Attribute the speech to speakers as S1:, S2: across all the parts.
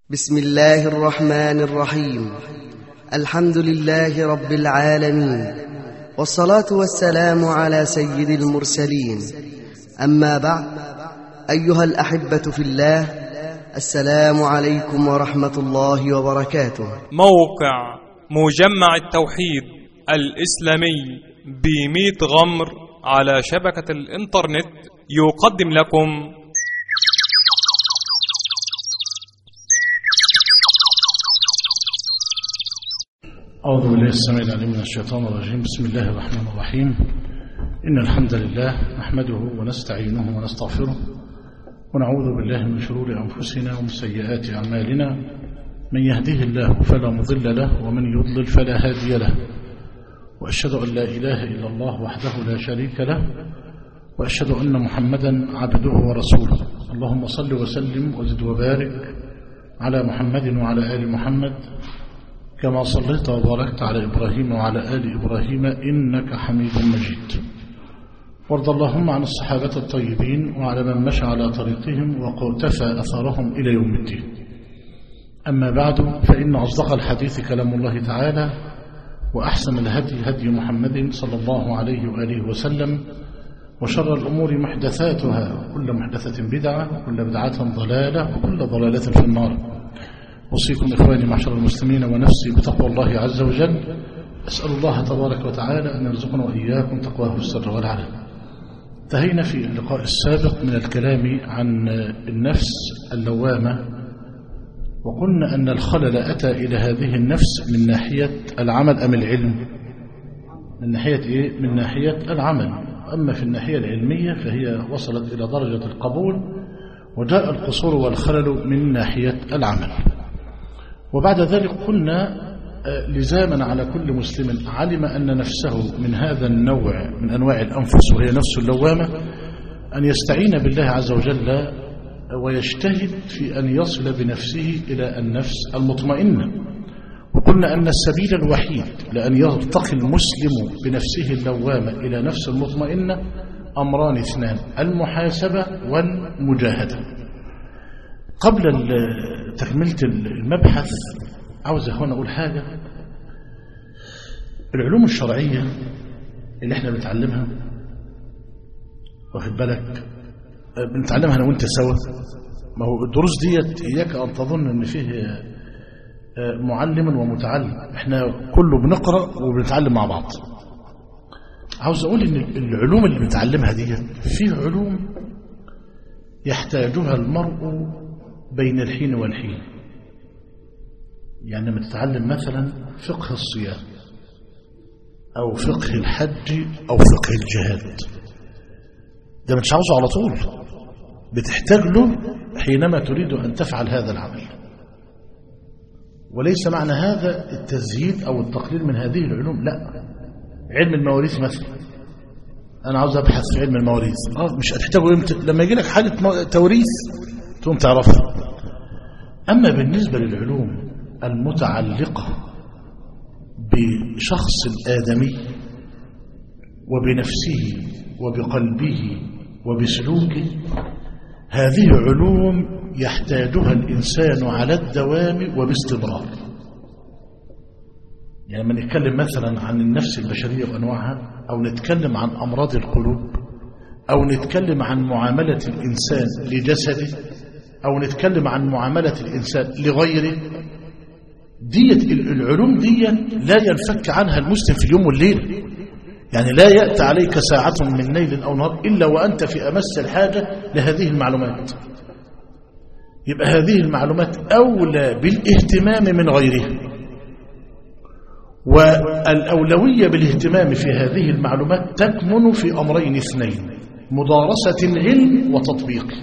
S1: بسم الله الرحمن الرحيم الحمد لله رب العالمين والصلاة والسلام على سيد المرسلين أما بعد أيها الأحبة في الله السلام عليكم ورحمة الله وبركاته
S2: موقع مجمع التوحيد الإسلامي بميت غمر على شبكة الإنترنت يقدم لكم
S3: أعوذ بالله السميع العليم من الشيطان الرجيم بسم الله الرحمن الرحيم إن الحمد لله نحمده ونستعينه ونستغفره ونعوذ بالله من شرور أنفسنا ومن سيئات أعمالنا من يهده الله فلا مضل له ومن يضلل فلا هادي له وأشهد أن لا إله إلا الله وحده لا شريك له وأشهد أن محمدا عبده ورسوله اللهم صل وسلم وزد وبارك على محمد وعلى آل محمد كما صليت وباركت على إبراهيم وعلى آل إبراهيم إنك حميد مجيد وارض اللهم عن الصحابة الطيبين وعلى من مشى على طريقهم وقتفى أثرهم إلى يوم الدين أما بعد فإن أصدق الحديث كلام الله تعالى وأحسن الهدي هدي محمد صلى الله عليه وآله وسلم وشر الأمور محدثاتها وكل محدثة بدعة وكل بدعة ضلالة وكل ضلالة في النار أوصيكم إخواني معشر المسلمين ونفسي بتقوى الله عز وجل أسأل الله تبارك وتعالى أن يرزقنا وإياكم تقواه السر والعلن انتهينا في اللقاء السابق من الكلام عن النفس اللوامة وقلنا أن الخلل أتى إلى هذه النفس من ناحية العمل أم العلم من ناحية إيه؟ من ناحية العمل أما في الناحية العلمية فهي وصلت إلى درجة القبول وجاء القصور والخلل من ناحية العمل وبعد ذلك قلنا لزاما على كل مسلم علم أن نفسه من هذا النوع من أنواع الأنفس وهي نفس اللوامة أن يستعين بالله عز وجل ويجتهد في أن يصل بنفسه إلى النفس المطمئنة وقلنا أن السبيل الوحيد لأن يرتقي المسلم بنفسه اللوامة إلى نفس المطمئنة أمران اثنان المحاسبة والمجاهدة قبل تكملة المبحث عاوز هنا أقول حاجة العلوم الشرعية اللي احنا بنتعلمها واخد بالك بنتعلمها أنا وأنت سوا ما هو الدروس ديت إياك أن تظن أن فيه معلم ومتعلم احنا كله بنقرأ وبنتعلم مع بعض عاوز أقول أن العلوم اللي بنتعلمها ديت فيه علوم يحتاجها المرء بين الحين والحين يعني لما تتعلم مثلا فقه الصيام أو فقه الحج أو فقه الجهاد ده مش عاوزه على طول بتحتاج له حينما تريد أن تفعل هذا العمل وليس معنى هذا التزهيد أو التقليل من هذه العلوم لا علم المواريث مثلا أنا عاوز أبحث في علم المواريث آه مش هتحتاجه إمتى لما يجي لك حالة توريث تقوم تعرفها أما بالنسبة للعلوم المتعلقة بشخص الآدمي وبنفسه وبقلبه وبسلوكه هذه علوم يحتاجها الإنسان على الدوام وباستمرار يعني لما نتكلم مثلا عن النفس البشرية وأنواعها أو نتكلم عن أمراض القلوب أو نتكلم عن معاملة الإنسان لجسده أو نتكلم عن معاملة الإنسان لغيره ديت العلوم دي لا ينفك عنها المسلم في اليوم والليل يعني لا يأتي عليك ساعة من ليل أو نهار إلا وأنت في أمس الحاجة لهذه المعلومات يبقى هذه المعلومات أولى بالاهتمام من غيرها والأولوية بالاهتمام في هذه المعلومات تكمن في أمرين اثنين مدارسة العلم وتطبيقه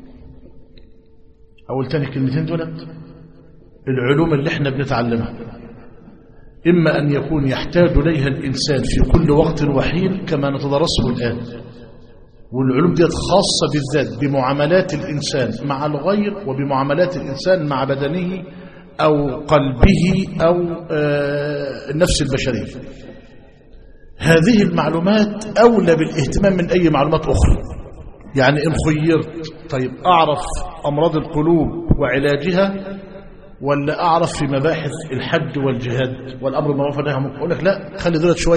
S3: أول تاني كلمتين دولت العلوم اللي احنا بنتعلمها إما أن يكون يحتاج إليها الإنسان في كل وقت وحين كما نتدرسه الآن والعلوم دي خاصة بالذات بمعاملات الإنسان مع الغير وبمعاملات الإنسان مع بدنه أو قلبه أو النفس البشرية هذه المعلومات أولى بالاهتمام من أي معلومات أخرى يعني إن خيرت طيب أعرف أمراض القلوب وعلاجها ولا أعرف في مباحث الحج والجهاد والأمر بالمعروف والنهي عن المنكر أقول لك لا خلي دولت شوية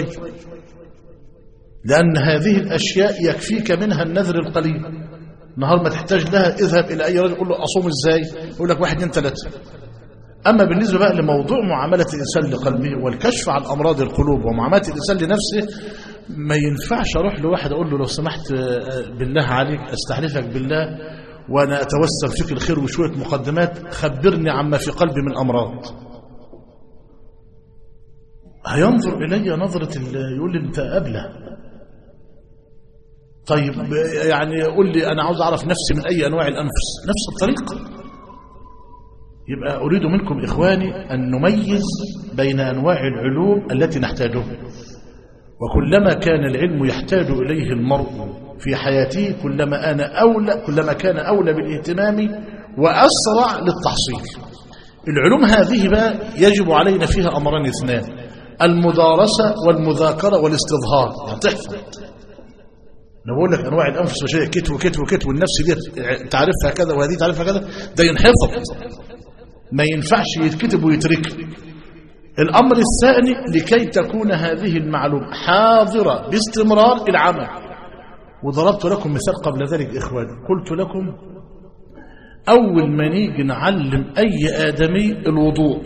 S3: لأن هذه الأشياء يكفيك منها النذر القليل نهار ما تحتاج لها اذهب إلى أي رجل قول له أصوم إزاي يقول لك واحد اثنين ثلاثة أما بالنسبة بقى لموضوع معاملة الإنسان لقلبه والكشف عن أمراض القلوب ومعاملة الإنسان لنفسه ما ينفعش أروح لواحد أقول له لو سمحت بالله عليك أستحلفك بالله وأنا أتوسل فيك الخير وشوية مقدمات خبرني عما في قلبي من أمراض هينظر إلي نظرة يقول لي أنت أبله طيب يعني قول لي أنا عاوز أعرف نفسي من أي أنواع الأنفس نفس الطريقة يبقى أريد منكم إخواني أن نميز بين أنواع العلوم التي نحتاجها وكلما كان العلم يحتاج إليه المرء في حياته كلما أنا أولى كلما كان أولى بالاهتمام وأسرع للتحصيل العلوم هذه بقى يجب علينا فيها أمران اثنان المدارسة والمذاكرة والاستظهار يعني تحفظ انا بقول لك انواع الانفس وشيء كت وكت وكت والنفس دي تعرفها كذا وهذه تعرفها كذا ده ينحفظ ما ينفعش يتكتب ويترك الامر الثاني لكي تكون هذه المعلومه حاضره باستمرار العمل وضربت لكم مثال قبل ذلك اخواني قلت لكم اول ما نيجي نعلم اي ادمي الوضوء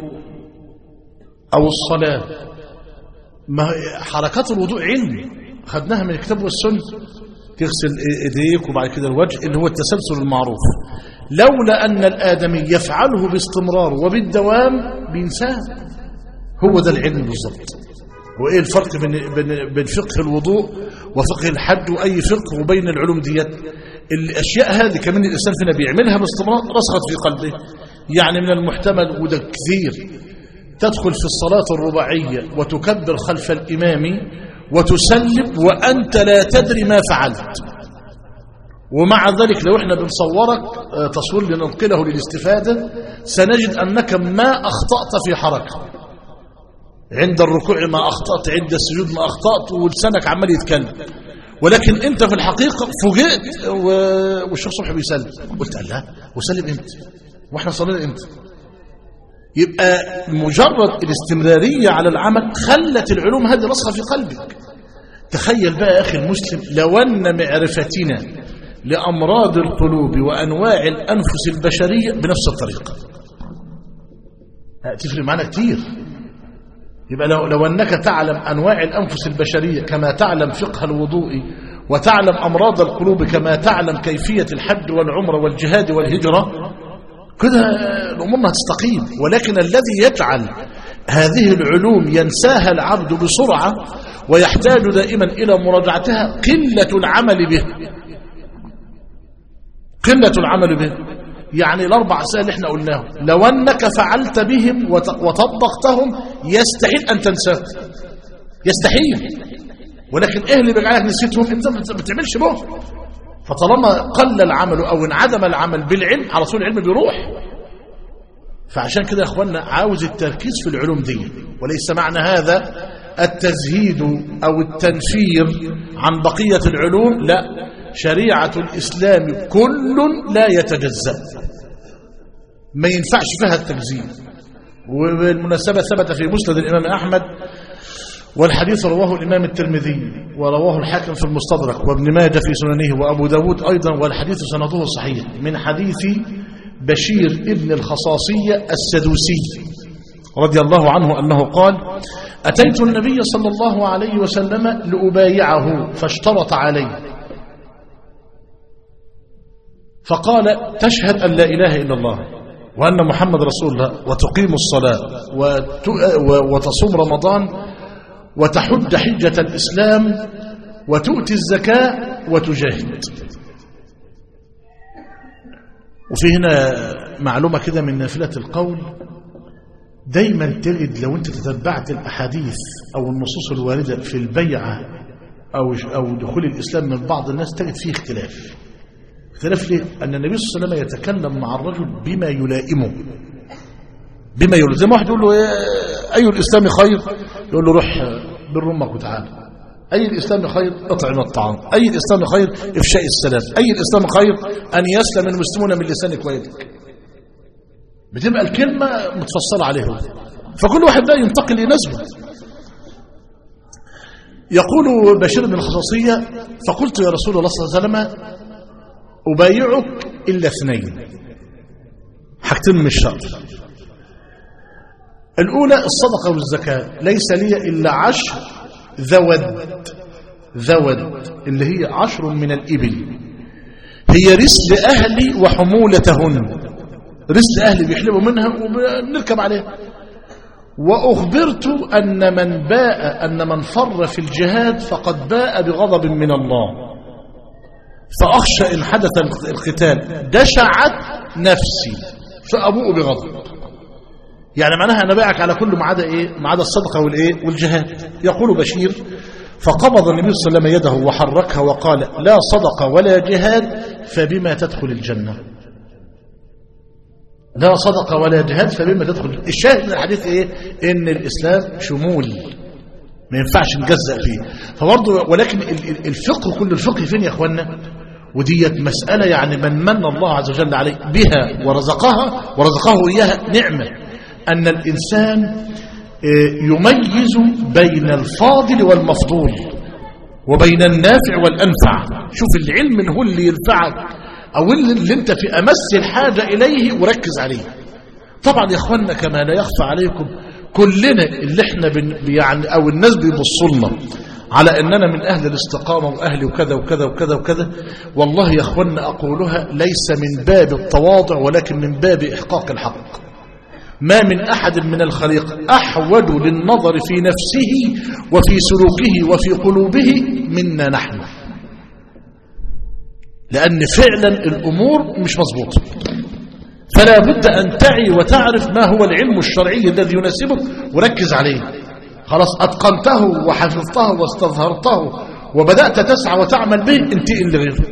S3: او الصلاه ما حركات الوضوء علم خدناها من الكتاب والسنه تغسل ايديك وبعد كده الوجه اللي هو التسلسل المعروف لولا ان الادمي يفعله باستمرار وبالدوام بينساه هو ده العلم بالظبط وايه الفرق بين بين بين فقه الوضوء وفقه الحج واي فقه وبين العلوم ديت الاشياء هذه كمان الانسان فينا بيعملها باستمرار رسخت في قلبه يعني من المحتمل وده كثير تدخل في الصلاه الرباعيه وتكبر خلف الامام وتسلم وأنت لا تدري ما فعلت ومع ذلك لو احنا بنصورك تصوير لننقله للاستفادة سنجد أنك ما أخطأت في حركة عند الركوع ما أخطأت عند السجود ما أخطأت ولسانك عمال يتكلم ولكن انت في الحقيقة فوجئت والشيخ صبحي بيسلم قلت الله وسلم امتى واحنا صلينا امتى يبقى مجرد الاستمرارية على العمل خلت العلوم هذه رسخة في قلبك تخيل بقى يا أخي المسلم لو أن معرفتنا لأمراض القلوب وأنواع الأنفس البشرية بنفس الطريقة تفرق معنا كتير يبقى لو, لو أنك تعلم أنواع الأنفس البشرية كما تعلم فقه الوضوء وتعلم أمراض القلوب كما تعلم كيفية الحج والعمر والجهاد والهجرة كده الأمور هتستقيم ولكن الذي يجعل هذه العلوم ينساها العبد بسرعة ويحتاج دائما إلى مراجعتها قلة العمل به قلة العمل به يعني الأربع أسئلة اللي احنا قلناهم لو أنك فعلت بهم وطبقتهم يستحيل أن تنساهم يستحيل ولكن ايه اللي بيجعلك نسيتهم انت ما بتعملش بهم فطالما قل العمل او انعدم العمل بالعلم على طول العلم بيروح فعشان كده يا اخوانا عاوز التركيز في العلوم دي وليس معنى هذا التزهيد او التنفير عن بقية العلوم لا شريعة الاسلام كل لا يتجزأ ما ينفعش فيها التجزيء وبالمناسبة ثبت في مسند الامام احمد والحديث رواه الإمام الترمذي ورواه الحاكم في المستدرك وابن ماجه في سننه وأبو داود أيضا والحديث سنده صحيح من حديث بشير ابن الخصاصية السدوسي رضي الله عنه أنه قال أتيت النبي صلى الله عليه وسلم لأبايعه فاشترط علي فقال تشهد أن لا إله إلا الله وأن محمد رسول الله وتقيم الصلاة وتصوم رمضان وتحج حجة الإسلام وتؤتي الزكاة وتجاهد وفي هنا معلومة كده من نافلة القول دايما تجد لو انت تتبعت الأحاديث أو النصوص الواردة في البيعة أو, أو دخول الإسلام من بعض الناس تجد فيه اختلاف اختلاف ليه؟ أن النبي صلى الله عليه وسلم يتكلم مع الرجل بما يلائمه بما يقول زي ما واحد يقول له إيه أي الإسلام خير يقول له روح بر امك وتعالى أي الإسلام خير اطعم الطعام أي الإسلام خير إفشاء السلام أي الإسلام خير أن يسلم المسلمون من لسانك ويدك بتبقى الكلمة متفصلة عليه هو. فكل واحد بقى ينتقل لنسبه يقول بشير بن الخصاصية فقلت يا رسول الله صلى الله عليه وسلم أبايعك إلا اثنين حاجتين من الشر الأولى الصدقة والزكاة ليس لي إلا عشر ذود ذود اللي هي عشر من الإبل هي رسل أهلي وحمولتهن رسل أهلي بيحلبوا منها وبنركب عليها وأخبرت أن من باء أن من فر في الجهاد فقد باء بغضب من الله فأخشى إن حدث القتال دشعت نفسي فأبوء بغضب يعني معناها أنا باعك على كل ما عدا إيه ما عدا الصدقة والإيه والجهاد يقول بشير فقبض النبي صلى الله عليه وسلم يده وحركها وقال لا صدقة ولا جهاد فبما تدخل الجنة لا صدقة ولا جهاد فبما تدخل الشاهد من الحديث ايه ان الاسلام شمول ما ينفعش نجزأ فيه فبرضه ولكن الفقه كل الفقه فين يا اخوانا وديت مسألة يعني من من الله عز وجل عليه بها ورزقها ورزقه إياها نعمة أن الإنسان يميز بين الفاضل والمفضول وبين النافع والأنفع شوف العلم هو اللي ينفعك أو اللي انت في أمس الحاجة إليه وركز عليه طبعا يا أخوانا كما لا يخفى عليكم كلنا اللي احنا بن يعني أو الناس بيبصوا لنا على أننا من أهل الاستقامة وأهل وكذا وكذا وكذا وكذا والله يا أخوانا أقولها ليس من باب التواضع ولكن من باب إحقاق الحق ما من أحد من الخليق أحوج للنظر في نفسه وفي سلوكه وفي قلوبه منا نحن لأن فعلا الأمور مش مظبوطة فلا بد أن تعي وتعرف ما هو العلم الشرعي الذي يناسبك وركز عليه خلاص أتقنته وحفظته واستظهرته وبدأت تسعى وتعمل به انتقل لغيره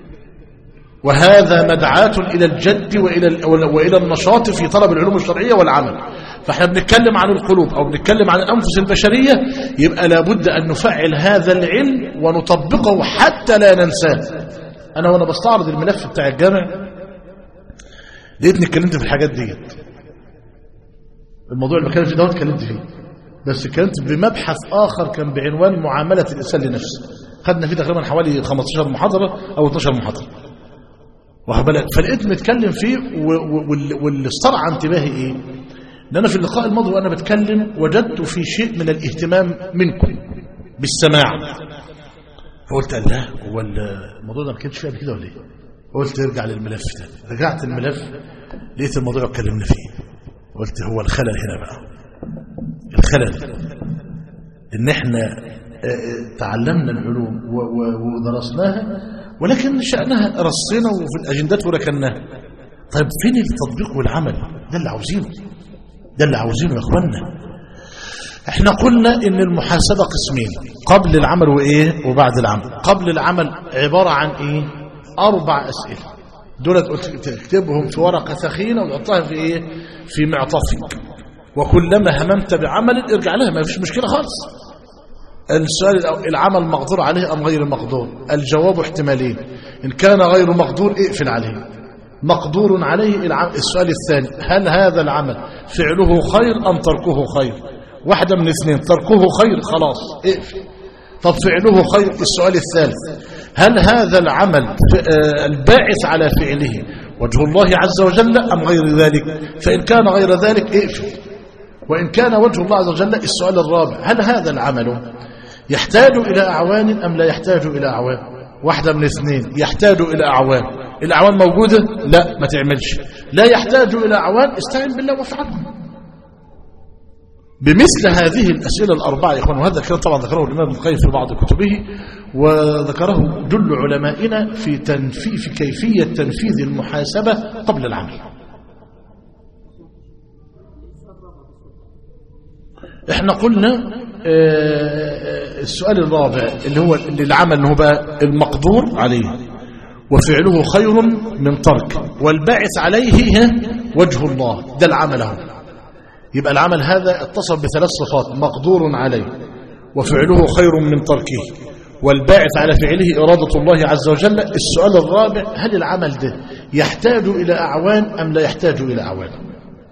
S3: وهذا مدعاة إلى الجد وإلى, وإلى النشاط في طلب العلوم الشرعية والعمل فاحنا بنتكلم عن القلوب أو بنتكلم عن الأنفس البشرية يبقى لابد أن نفعل هذا العلم ونطبقه حتى لا ننساه أنا وأنا بستعرض الملف بتاع الجامع لقيتني اتكلمت في الحاجات ديت الموضوع اللي بتكلم فيه ده اتكلمت فيه بس اتكلمت بمبحث آخر كان بعنوان معاملة الإنسان لنفسه خدنا فيه تقريبا حوالي 15 محاضرة أو 12 محاضرة وهبلت فلقيت متكلم فيه واللي استرعى انتباهي ايه ان انا في اللقاء الماضي وانا بتكلم وجدت في شيء من الاهتمام منكم بالسماع فقلت الله هو الموضوع ده ما كانش فيه قبل كده ولا ايه قلت ارجع للملف ده رجعت الملف لقيت الموضوع اتكلمنا فيه قلت هو الخلل هنا بقى الخلل ان احنا تعلمنا العلوم ودرسناها ولكن شأنها رصينا وفي الأجندات وركناها طيب فين التطبيق والعمل ده اللي عاوزينه ده اللي عاوزينه يا اخوانا احنا قلنا ان المحاسبة قسمين قبل العمل وايه وبعد العمل قبل العمل عبارة عن ايه اربع اسئلة دول تكتبهم في ورقة ثخينة وتحطها في ايه في معطفك وكلما هممت بعمل ارجع لها ما فيش مشكلة خالص السؤال العمل مقدور عليه أم غير مقدور الجواب احتمالين إن كان غير مقدور اقفل عليه مقدور عليه السؤال الثاني هل هذا العمل فعله خير أم تركه خير واحدة من اثنين تركه خير خلاص اقفل طب فعله خير السؤال الثالث هل هذا العمل الباعث على فعله وجه الله عز وجل أم غير ذلك فإن كان غير ذلك اقفل وإن كان وجه الله عز وجل السؤال الرابع هل هذا العمل يحتاج إلى أعوان أم لا يحتاج إلى أعوان واحدة من اثنين يحتاج إلى أعوان الأعوان موجودة لا ما تعملش لا يحتاج إلى أعوان استعين بالله وافعله بمثل هذه الأسئلة الأربعة يا إخوان وهذا كان طبعا ذكره الإمام ابن القيم في بعض كتبه وذكره جل علمائنا في, تنفي في كيفية تنفيذ المحاسبة قبل العمل احنا قلنا السؤال الرابع اللي هو اللي العمل هو بقى المقدور عليه وفعله خير من ترك والباعث عليه وجه الله ده العمل هو يبقى العمل هذا اتصف بثلاث صفات مقدور عليه وفعله خير من تركه والباعث على فعله إرادة الله عز وجل السؤال الرابع هل العمل ده يحتاج إلى أعوان أم لا يحتاج إلى أعوان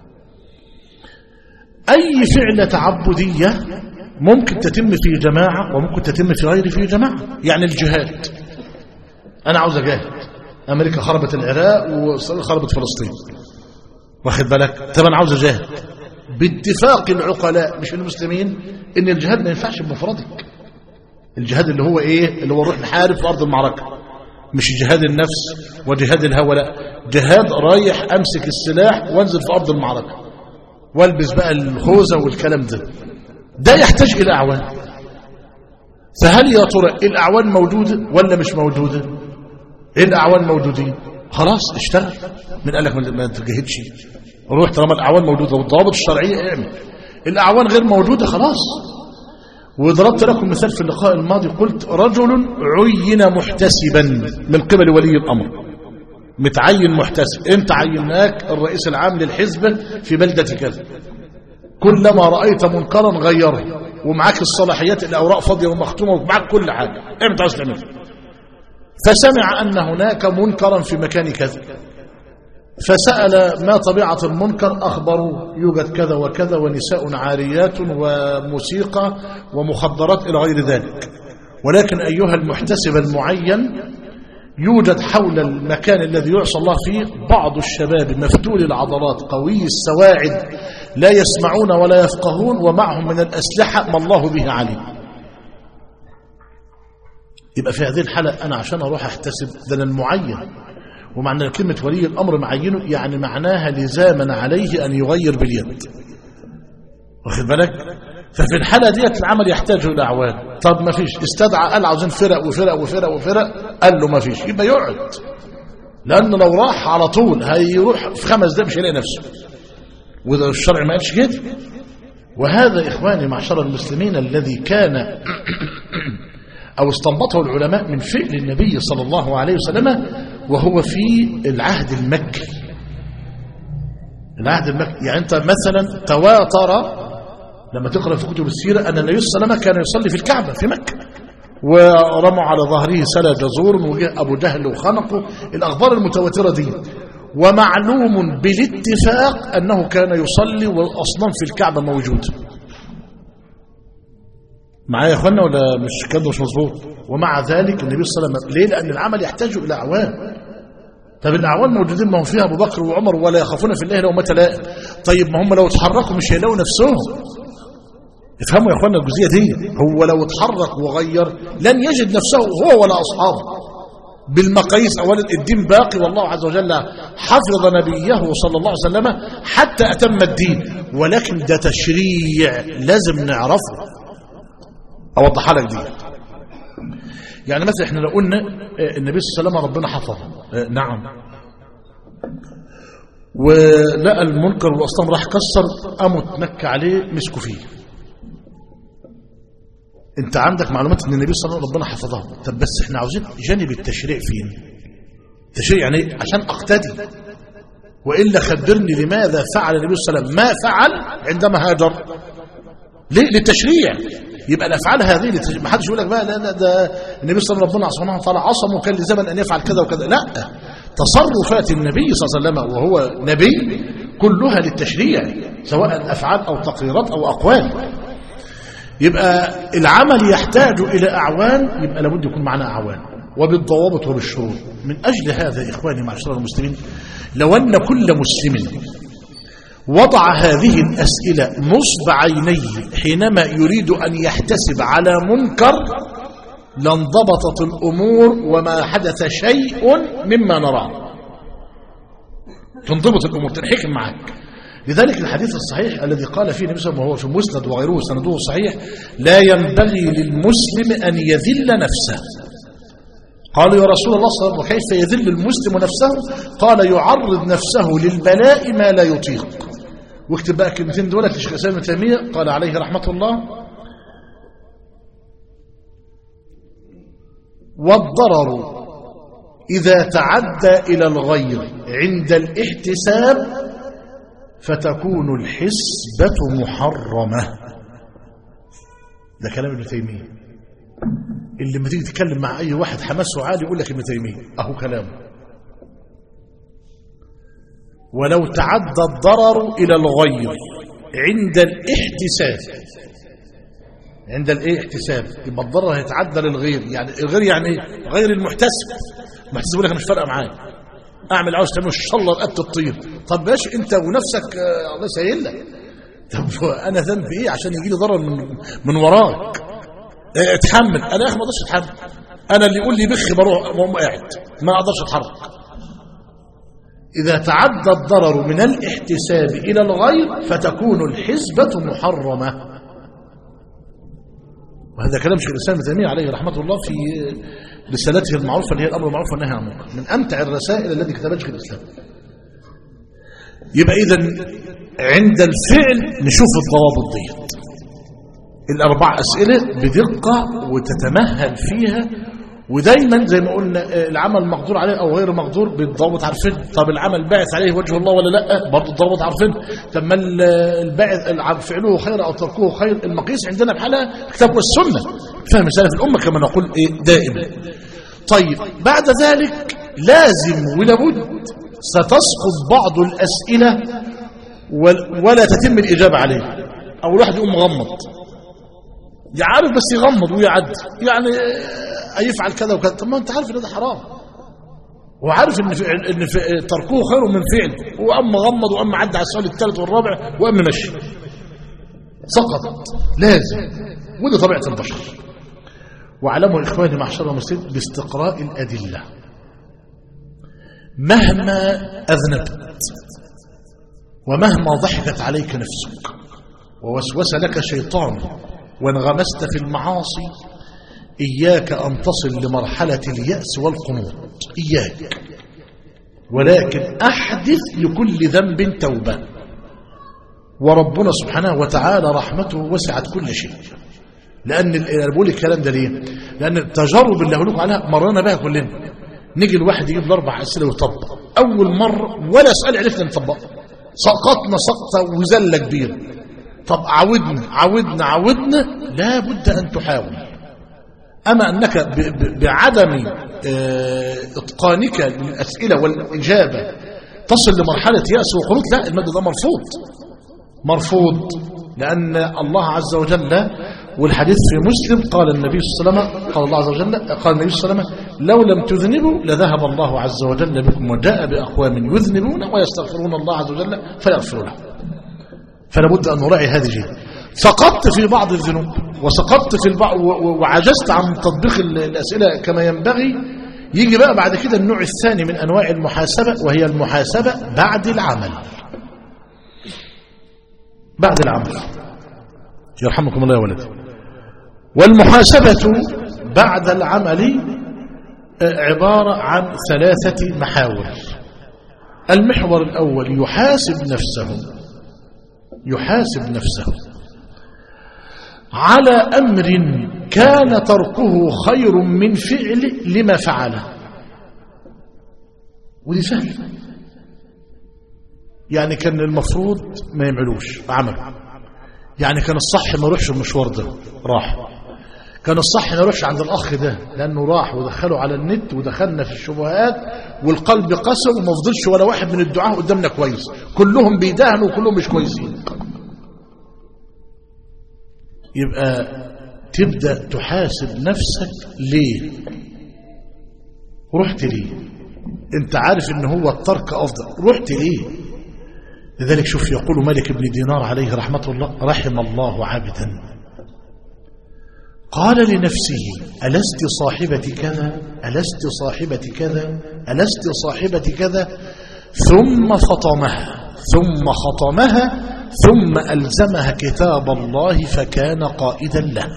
S3: أي فعلة تعبدية ممكن تتم في جماعة وممكن تتم في غير في جماعة يعني الجهاد أنا عاوز أجاهد أمريكا خربت العراق وإسرائيل خربت فلسطين واخد بالك طب أنا عاوز أجاهد باتفاق العقلاء مش المسلمين إن الجهاد ما ينفعش بمفردك الجهاد اللي هو إيه اللي هو نروح نحارب في أرض المعركة مش جهاد النفس وجهاد الهوى لا جهاد رايح أمسك السلاح وانزل في أرض المعركة والبس بقى الخوذة والكلام ده ده يحتاج إلى أعوان فهل يا ترى الأعوان موجودة ولا مش موجودة إيه الأعوان موجودين خلاص اشتغل من قال لك ما تجهدش روح طالما الأعوان موجودة والضوابط الشرعية اعمل الأعوان غير موجودة خلاص وضربت لكم مثال في اللقاء الماضي قلت رجل عين محتسبا من قبل ولي الأمر متعين محتسب انت عيناك الرئيس العام للحزب في بلدة كذا كلما رأيت منكرا غيره ومعاك الصلاحيات الأوراق فاضية ومختومة ومعاك كل حاجة انت عايز تعمل فسمع أن هناك منكرا في مكان كذا فسأل ما طبيعة المنكر أخبروا يوجد كذا وكذا ونساء عاريات وموسيقى ومخدرات إلى غير ذلك ولكن أيها المحتسب المعين يوجد حول المكان الذي يعصى الله فيه بعض الشباب مفتول العضلات قوي السواعد لا يسمعون ولا يفقهون ومعهم من الأسلحة ما الله به عليم يبقى في هذه الحالة أنا عشان أروح أحتسب ده المعين ومعنى كلمة ولي الأمر معينه يعني معناها لزاما عليه أن يغير باليد واخد بالك ففي الحالة ديت العمل يحتاج إلى أعوان طب ما فيش استدعى قال عاوزين فرق وفرق وفرق وفرق قال له ما فيش يبقى يقعد لأنه لو راح على طول هيروح في خمس دقايق مش هيلاقي نفسه وده الشرع ما قالش كده وهذا إخواني معشر المسلمين الذي كان أو استنبطه العلماء من فعل النبي صلى الله عليه وسلم وهو في العهد المكي العهد المكي يعني أنت مثلا تواتر لما تقرأ في كتب السيرة أن النبي صلى الله عليه وسلم كان يصلي في الكعبة في مكة ورموا على ظهره سلا جزور وجه أبو جهل وخنقه الأخبار المتواترة دي ومعلوم بالاتفاق أنه كان يصلي والأصنام في الكعبة موجودة معايا يا اخوانا ولا مش كده مش مظبوط ومع ذلك النبي صلى الله عليه وسلم ليه لان العمل يحتاج الى اعوان طب الاعوان موجودين ما هم فيها ابو بكر وعمر ولا يخافون في الله لو متى لائم طيب ما هم لو اتحركوا مش هيلاقوا نفسهم افهموا يا اخوانا الجزئيه دي هو لو اتحرك وغير لن يجد نفسه هو ولا اصحابه بالمقاييس اولا الدين باقي والله عز وجل حفظ نبيه صلى الله عليه وسلم حتى اتم الدين ولكن ده تشريع لازم نعرفه اوضحها لك دي يعني مثلا احنا لو قلنا النبي صلى الله عليه وسلم ربنا حفظه نعم ولقى المنكر والاصنام راح كسر قاموا اتنك عليه مسكوا فيه انت عندك معلومات ان النبي صلى الله عليه وسلم ربنا حفظه طب بس احنا عاوزين جانب التشريع فين التشريع يعني عشان اقتدي والا خبرني لماذا فعل النبي صلى الله عليه وسلم ما فعل عندما هاجر ليه للتشريع يبقى الافعال هذه ما حدش يقول لك بقى لا لا ده النبي صلى الله عليه وسلم عصم وكان لزمن ان يفعل كذا وكذا لا تصرفات النبي صلى الله عليه وسلم وهو نبي كلها للتشريع سواء افعال او تقريرات او اقوال يبقى العمل يحتاج الى اعوان يبقى لابد يكون معنا اعوان وبالضوابط وبالشروط من اجل هذا اخواني معشر المسلمين لو ان كل مسلم وضع هذه الأسئلة نصب عينيه حينما يريد أن يحتسب على منكر لانضبطت الأمور وما حدث شيء مما نراه تنضبط الأمور تنحكم معك لذلك الحديث الصحيح الذي قال فيه النبي صلى الله عليه وسلم وهو في مسند وغيره سنده صحيح لا ينبغي للمسلم أن يذل نفسه قالوا يا رسول الله صلى الله عليه وسلم وكيف يذل المسلم نفسه قال يعرض نفسه للبلاء ما لا يطيق واكتب بقى كلمتين دولت لشيخ الاسلام ابن تيميه قال عليه رحمه الله والضرر اذا تعدى الى الغير عند الاحتساب فتكون الحسبه محرمه ده كلام ابن تيميه اللي لما تيجي تتكلم مع اي واحد حماسه عالي يقول لك ابن تيميه اهو كلامه ولو تعدى الضرر إلى الغير عند الاحتساب عند الايه احتساب يبقى الضرر هيتعدى للغير يعني الغير يعني ايه غير المحتسب المحتسب يقول لك مش فارقه معايا اعمل عاوز تعمل ان شاء الله رقبه الطير طب باش انت ونفسك آه، الله يسهل لك طب انا ذنبي ايه عشان يجي لي ضرر من من وراك اه، اتحمل انا يا اخي ما اقدرش اتحمل انا اللي يقول لي بخ بروح واقوم قاعد ما اقدرش اتحرك إذا تعدى الضرر من الاحتساب إلى الغير فتكون الحسبة محرمة وهذا كلام شيخ الإسلام ابن تيمية عليه رحمة الله في رسالته المعروفة اللي هي الأمر المعروف والنهي عن المنكر من أمتع الرسائل التي كتبها شيخ الإسلام يبقى إذا عند الفعل نشوف الضوابط دي الأربع أسئلة بدقة وتتمهل فيها ودايما زي ما قلنا آه، العمل مقدور عليه او غير مقدور بالضابط عارفين طب العمل باعث عليه وجه الله ولا لا برضه الضابط عارفين طب ما ال- الباعث الع- فعله خير او تركه خير المقيس عندنا بحالها الكتاب والسنه فهم سلف الامه كما نقول ايه دائما طيب بعد ذلك لازم ولابد ستسقط بعض الاسئله ول- ولا تتم الاجابه عليها او الواحد يقوم مغمض يعرف بس يغمض ويعدي يعني آه، يفعل كذا وكذا طب ما انت عارف ان ده حرام وعارف ان في ان في تركه خير من فعله واما غمض واما عدى على السؤال الثالث والرابع واما مشي سقط لازم وده طبيعه البشر واعلموا اخواني معشر المسلمين باستقراء الادله مهما اذنبت ومهما ضحكت عليك نفسك ووسوس لك شيطان وانغمست في المعاصي إياك أن تصل لمرحلة اليأس والقنوط إياك ولكن أحدث لكل ذنب توبة وربنا سبحانه وتعالى رحمته وسعت كل شيء لأن ال- أنا بقول الكلام ده ليه؟ لأن التجارب اللي هقول لكم عليها مرينا بها كلنا نيجي الواحد يجيب الأربع أسئلة ويطبق أول مرة ولا سؤال عرفنا نطبقه سقطنا سقطة وزلة كبيرة طب عودنا عودنا عودنا لا بد أن تحاول أما أنك ب- ب- بعدم آه، إتقانك للأسئلة والإجابة تصل لمرحلة يأس وقنوط لا المادة ده مرفوض مرفوض لأن الله عز وجل والحديث في مسلم قال النبي صلى الله عليه وسلم قال الله عز وجل قال النبي صلى الله عليه وسلم لو لم تذنبوا لذهب الله عز وجل بكم وجاء بأقوام يذنبون ويستغفرون الله عز وجل فيغفر لهم فلا بد أن نراعي هذه الجهة سقطت في بعض الذنوب وسقطت في البعض و- و- وعجزت عن تطبيق ال- الأسئلة كما ينبغي يجي بقى بعد كده النوع الثاني من أنواع المحاسبة وهي المحاسبة بعد العمل بعد العمل يرحمكم الله يا ولدي والمحاسبة بعد العمل آه، عبارة عن ثلاثة محاور المحور الأول يحاسب نفسه يحاسب نفسه على أمر كان تركه خير من فعل لما فعله ودي سهل يعني كان المفروض ما يعملوش عمله يعني كان الصح ما يروحش المشوار ده راح كان الصح ما يروحش عند الأخ ده لأنه راح ودخله على النت ودخلنا في الشبهات والقلب قسى وما فضلش ولا واحد من الدعاء قدامنا كويس كلهم بيدهنوا وكلهم مش كويسين يبقى تبدأ تحاسب نفسك ليه رحت ليه انت عارف ان هو الترك افضل رحت ليه لذلك شوف يقول مالك بن دينار عليه رحمة الله رحم الله عبدا قال لنفسه ألست صاحبة كذا ألست صاحبة كذا ألست صاحبة كذا ثم فطمها ثم خطمها ثم ألزمها كتاب الله فكان قائدا لها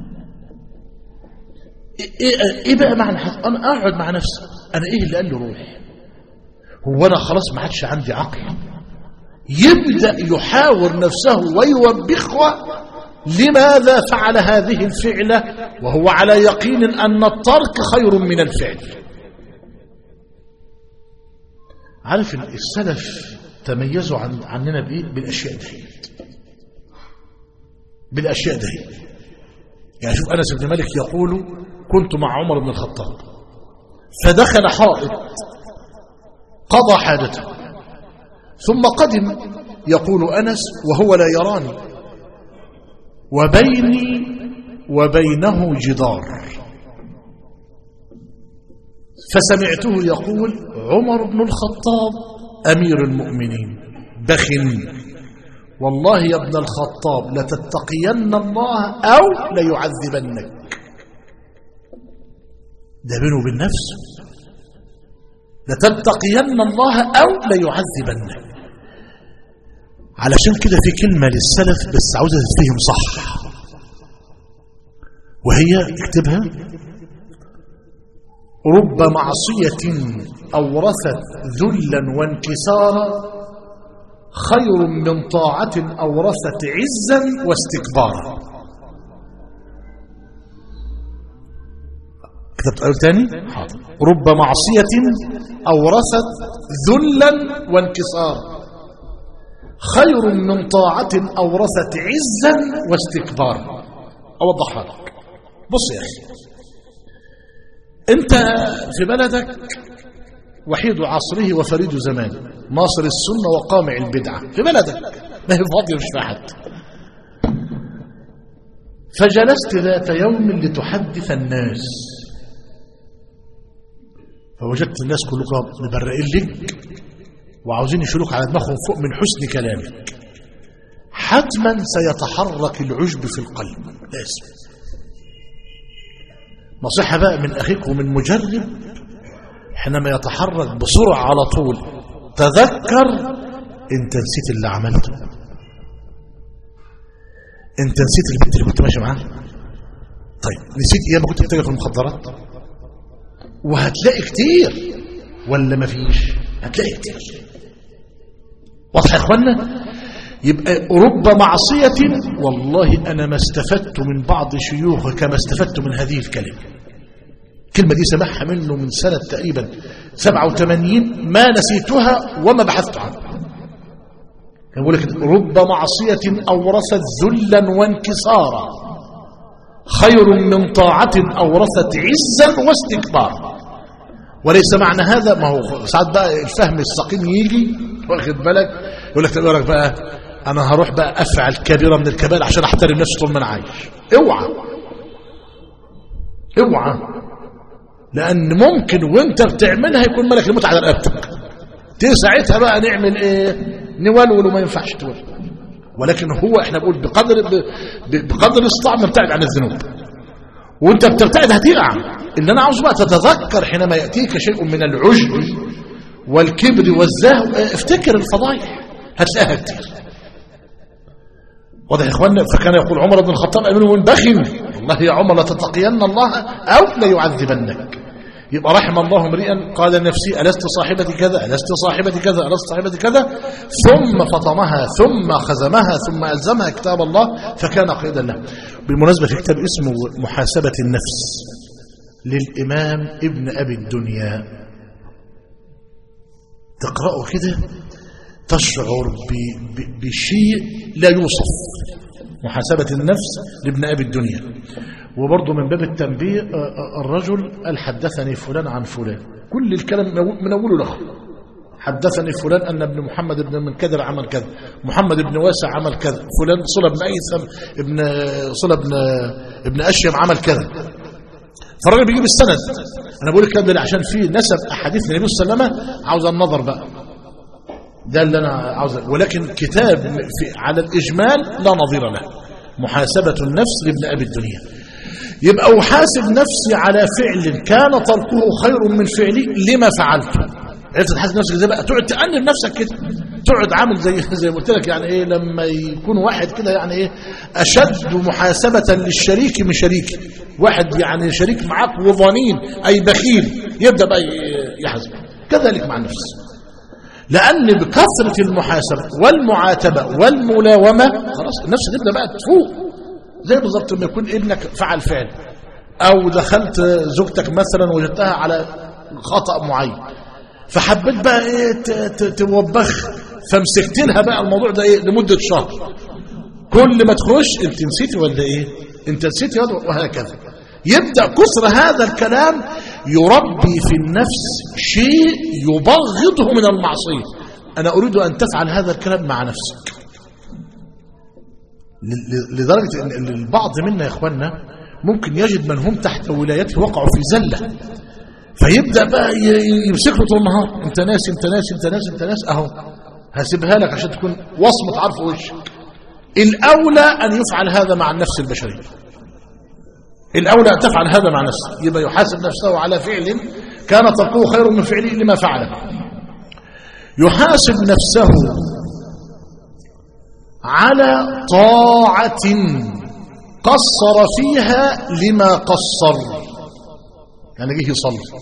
S3: إيه, إيه بقى معنى حق؟ أنا أقعد مع نفسي أنا إيه اللي قال لي روح هو أنا خلاص ما عادش عندي عقل يبدأ يحاور نفسه ويوبخها لماذا فعل هذه الفعلة وهو على يقين أن الترك خير من الفعل عارف السلف تميزوا عن عننا بإيه؟ بالأشياء دي بالأشياء دي يعني شوف أنس بن مالك يقول كنت مع عمر بن الخطاب فدخل حائط قضى حاجته ثم قدم يقول أنس وهو لا يراني وبيني وبينه جدار فسمعته يقول عمر بن الخطاب أمير المؤمنين بخ والله يا ابن الخطاب لتتقين الله أو ليعذبنك ده بينه وبين نفسه لتتقين الله أو ليعذبنك علشان كده في كلمة للسلف بس عاوزة تتفهم صح وهي اكتبها رب معصية أورثت ذلا وانكسارا خير من طاعة أورثت عزا واستكبارا كتبت أقول تاني حاضر رب معصية أورثت ذلا وانكسارا خير من طاعة أورثت عزا واستكبارا أوضحها لك بص يا أخي أنت في بلدك وحيد عصره وفريد زمانه ناصر السنة وقامع البدعة في بلدك ما هي فاضية مش في حد فجلست ذات يوم لتحدث الناس فوجدت الناس كلهم مبرئين لك وعاوزين يشيلوك على دماغهم فوق من حسن كلامك حتما سيتحرك العجب في القلب لازم نصيحة بقى من أخيك ومن مجرب حينما يتحرك بسرعة على طول تذكر انت نسيت اللي عملته انت نسيت البنت اللي كنت ماشي معاها طيب نسيت ايام كنت بتاجر في المخدرات وهتلاقي كتير ولا مفيش هتلاقي كتير واضح يا اخوانا يبقى رب معصية والله أنا ما استفدت من بعض شيوخ كما استفدت من هذه الكلمة الكلمة دي سمعها منه من سنة تقريبا 87 ما نسيتها وما بحثت عنها يقول لك رب معصية أورثت ذلا وانكسارا خير من طاعة أورثت عزا واستكبارا وليس معنى هذا ما هو ساعات بقى الفهم السقيم يجي واخد بالك يقول لك يقول لك بقى انا هروح بقى افعل كبيره من الكبائر عشان احترم نفسي طول ما انا عايش اوعى اوعى لان ممكن وانت بتعملها يكون ملك الموت على رقبتك تيجي ساعتها بقى نعمل ايه نولول وما ينفعش تولول ولكن هو احنا بنقول بقدر بقدر الاستطاعه نبتعد عن الذنوب وانت بتبتعد هتقع اللي انا عاوز بقى تتذكر حينما ياتيك شيء من العجب والكبر والزهو افتكر الفضايح هتلاقيها كتير واضح يا اخوانا فكان يقول عمر بن الخطاب امير من بخل والله يا عمر لتتقين الله او ليعذبنك يبقى رحم الله امرئا قال لنفسي ألست صاحبة كذا ألست صاحبة كذا ألست صاحبة كذا ثم فطمها ثم خزمها ثم ألزمها كتاب الله فكان قيدا له بالمناسبة في كتاب اسمه محاسبة النفس للإمام ابن أبي الدنيا تقرأه كده تشعر بشيء لا يوصف محاسبة النفس لابن أبي الدنيا وبرضه من باب التنبيه الرجل قال حدثني فلان عن فلان كل الكلام من أوله له حدثني فلان أن ابن محمد بن المنكدر عمل كذا محمد بن واسع عمل كذا فلان صلى بن أيثم ابن صلى بن ابن أشيم عمل كذا فالراجل بيجيب السند أنا بقول الكلام ده عشان في نسب أحاديث النبي صلى الله عليه وسلم عاوز النظر بقى ده اللي أنا عاوز ولكن كتاب في على الإجمال لا نظير له محاسبة النفس لابن أبي الدنيا يبقى أحاسب نفسي على فعل كان تركه خير من فعلي لما فعلته عرفت تحاسب نفسك زي بقى تقعد تأنب نفسك كده تقعد عامل زي زي ما قلت لك يعني ايه لما يكون واحد كده يعني ايه اشد محاسبة للشريك من شريكه واحد يعني شريك معاك وظنين اي بخيل يبدا بقى يحاسب كذلك مع النفس لان بكثرة المحاسبة والمعاتبة والملاومة خلاص النفس تبدا بقى تفوق زي بالظبط لما يكون ابنك فعل فعل او دخلت زوجتك مثلا وجدتها على خطأ معين فحبيت بقى ايه توبخ فمسكت لها بقى الموضوع ده ايه لمدة شهر كل ما تخش انت نسيتي ولا ايه انت نسيتي وهكذا يبدأ كسر هذا الكلام يربي في النفس شيء يبغضه من المعصية أنا أريد أن تفعل هذا الكلام مع نفسك ل- ل- لدرجة أن البعض منا يا إخواننا ممكن يجد من هم تحت ولايته وقعوا في زلة فيبدأ بقى ي- يمسك له طول النهار أنت ناس أنت ناس أنت ناس أنت ناس أهو هسيبها لك عشان تكون وصمة عارف وشك الأولى أن يفعل هذا مع النفس البشرية الأولى أن تفعل هذا مع نفسه يبقى يحاسب نفسه على فعل كان تركه خير من فعله لما فعله يحاسب نفسه على طاعة قصر فيها لما قصر يعني جه يصلي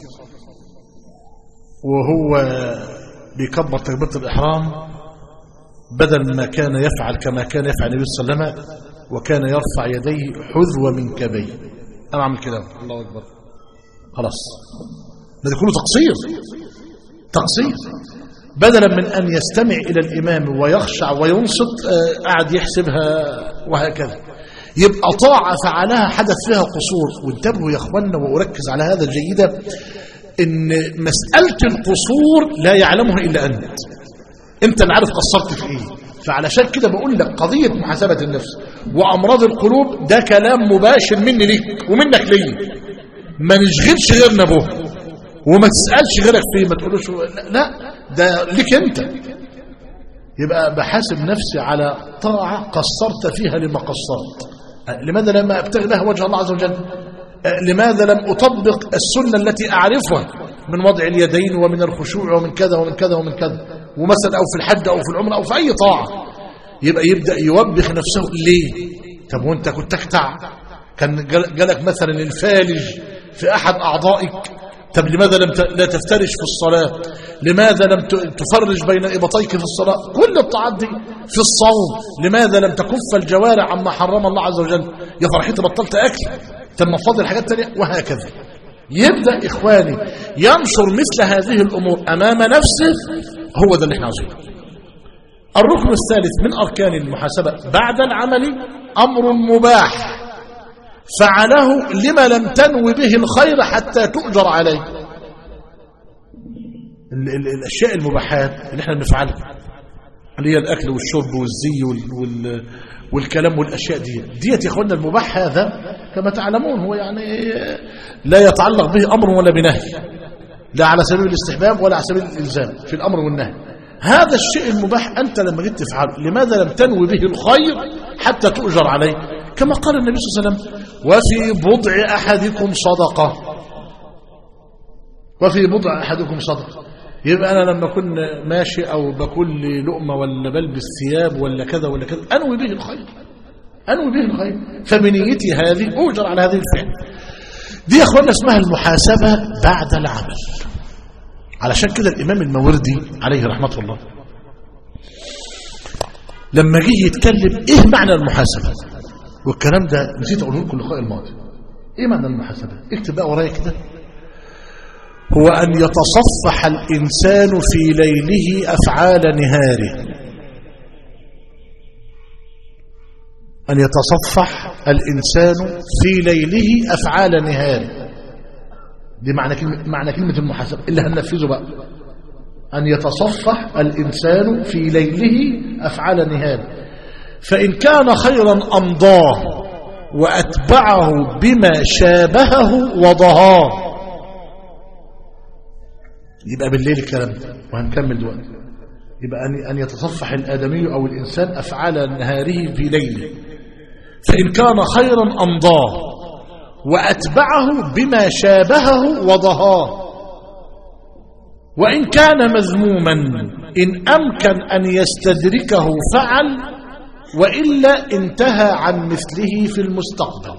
S3: وهو بيكبر تكبيرة الإحرام بدل ما كان يفعل كما كان يفعل النبي صلى الله عليه وسلم وكان يرفع يديه حذو من كبيه أنا أعمل كده الله أكبر خلاص ده كله تقصير تقصير بدلا من أن يستمع إلى الإمام ويخشع وينصت آه، قاعد يحسبها وهكذا يبقى طاعة فعلها حدث فيها قصور وانتبهوا يا أخوانا وأركز على هذا الجيدة إن مسألة القصور لا يعلمها إلا أنت أنت اللي عارف قصرت في إيه فعلشان كده بقول لك قضية محاسبة النفس وأمراض القلوب ده كلام مباشر مني ليك ومنك ليا ما نشغلش غيرنا به وما تسألش غيرك فيه ما تقولوش لا, لا ده ليك انت يبقى بحاسب نفسي على طاعة قصرت فيها لما قصرت أه، لماذا لم أبتغي بها وجه الله عز وجل أه، لماذا لم أطبق السنة التي أعرفها من وضع اليدين ومن الخشوع ومن كذا ومن كذا ومن كذا ومثلا أو في الحج أو في العمرة أو في أي طاعة يبقى يبدأ يوبخ نفسه ليه طب وانت كنت تكتع كان جال- جالك مثلا الفالج في أحد أعضائك طب لماذا لم ت- لا تفترش في الصلاة لماذا لم ت- تفرج بين إبطيك في الصلاة كل الطاعات دي في الصوم لماذا لم تكف الجوارح عما حرم الله عز وجل يا فرحتي بطلت أكل تم فاضل حاجات تانية وهكذا يبدأ إخواني ينشر مثل هذه الأمور أمام نفسه هو ده اللي احنا عاوزينه الركن الثالث من أركان المحاسبة بعد العمل أمر مباح فعله لما لم تنو به الخير حتى تؤجر عليه ال ال الأشياء المباحات اللي احنا بنفعلها اللي هي الأكل والشرب والزي وال وال والكلام والأشياء دي ديت يا أخوانا المباح هذا كما تعلمون هو يعني لا يتعلق به أمر ولا بنهي لا على سبيل الاستحباب ولا على سبيل الإلزام في الأمر والنهي هذا الشيء المباح أنت لما جيت تفعله لماذا لم تنوي به الخير حتى تؤجر عليه كما قال النبي صلى الله عليه وسلم وفي بضع أحدكم صدقة وفي بضع أحدكم صدقة يبقى أنا لما أكون ماشي أو باكل لي لقمة ولا بلبس ثياب ولا كذا ولا كذا أنوي به الخير أنوي به الخير فبنيتي هذه أؤجر على هذه الفعل دي يا أخوانا اسمها المحاسبة بعد العمل علشان كده الإمام الموردي عليه رحمة الله لما جه يتكلم إيه معنى المحاسبة والكلام ده نسيت أقوله لكم اللقاء الماضي إيه معنى المحاسبة اكتب بقى ورايا كده هو أن يتصفح الإنسان في ليله أفعال نهاره أن يتصفح الإنسان في ليله أفعال نهاره دي معنى كلمة, معنى كلمة المحاسبة اللي هننفذه بقى أن يتصفح الإنسان في ليله أفعال نهاره فإن كان خيرا أمضاه وأتبعه بما شابهه وضهاه يبقى بالليل الكلام ده وهنكمل دلوقتي يبقى أن أن يتصفح الآدمي أو الإنسان أفعال نهاره في ليله فإن كان خيرا أمضاه وأتبعه بما شابهه وضهاه وإن كان مذموما إن أمكن أن يستدركه فعل وإلا انتهى عن مثله في المستقبل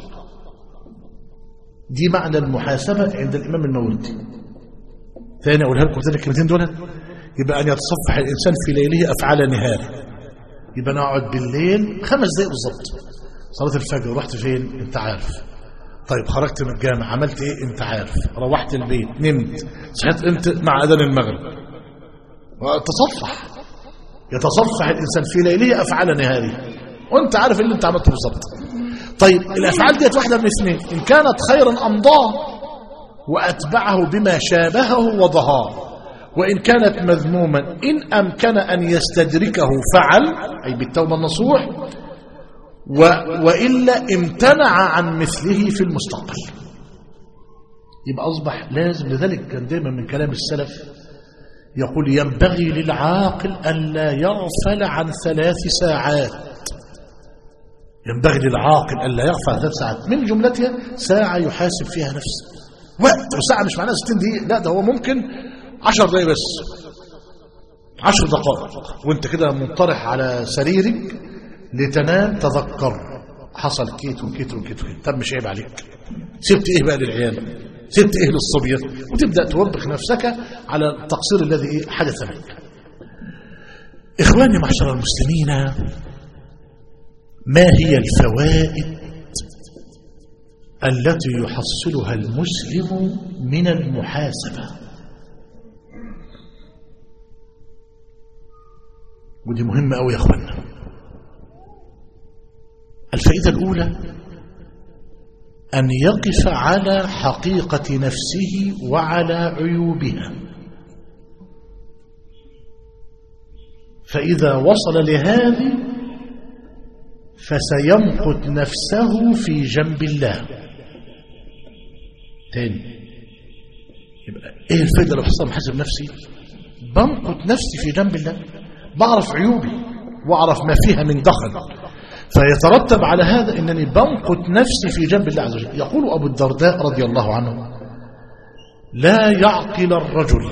S3: دي معنى المحاسبة عند الإمام الموردي ثاني أقولها لكم ثاني الكلمتين دول يبقى أن يتصفح الإنسان في ليله أفعال نهاره يبقى نقعد بالليل خمس دقايق بالظبط صلاة الفجر رحت فين انت عارف طيب خرجت من الجامع عملت ايه انت عارف روحت البيت نمت صحيت امتى مع اذان المغرب تصفح يتصفح الانسان في ليله افعال نهاره وانت عارف اللي انت عملته بالظبط طيب الافعال ديت واحده من اثنين ان كانت خيرا امضاه واتبعه بما شابهه وضهاه وإن كانت مذموما إن أمكن أن يستدركه فعل أي بالتوبة النصوح و وإلا امتنع عن مثله في المستقبل يبقى أصبح لازم لذلك كان دايما من كلام السلف يقول ينبغي للعاقل ألا يغفل عن ثلاث ساعات ينبغي للعاقل ألا يغفل عن ثلاث ساعات من جملتها ساعة يحاسب فيها نفسه وقت وساعة مش معناها 60 دقيقة لا ده هو ممكن 10 دقايق بس 10 دقائق وانت كده منطرح على سريرك لتنام تذكر حصل كيت وكيت وكيت وكيت طب مش عيب عليك سبت ايه بقى للعيال سبت ايه للصبية وتبدأ توبخ نفسك على التقصير الذي إيه حدث منك إخواني معشر المسلمين ما هي الفوائد التي يحصلها المسلم من المحاسبة ودي مهمة أوي يا أخوانا الفائدة الأولى أن يقف على حقيقة نفسه وعلى عيوبها فإذا وصل لهذه فسيمقت نفسه في جنب الله تاني يبقى ايه الفائدة لو حصل محاسب نفسي بمقت نفسي في جنب الله بعرف عيوبي واعرف ما فيها من دخل فيترتب على هذا أنني بمقت نفسي في جنب الله عز وجل يقول أبو الدرداء رضي الله عنه لا يعقل الرجل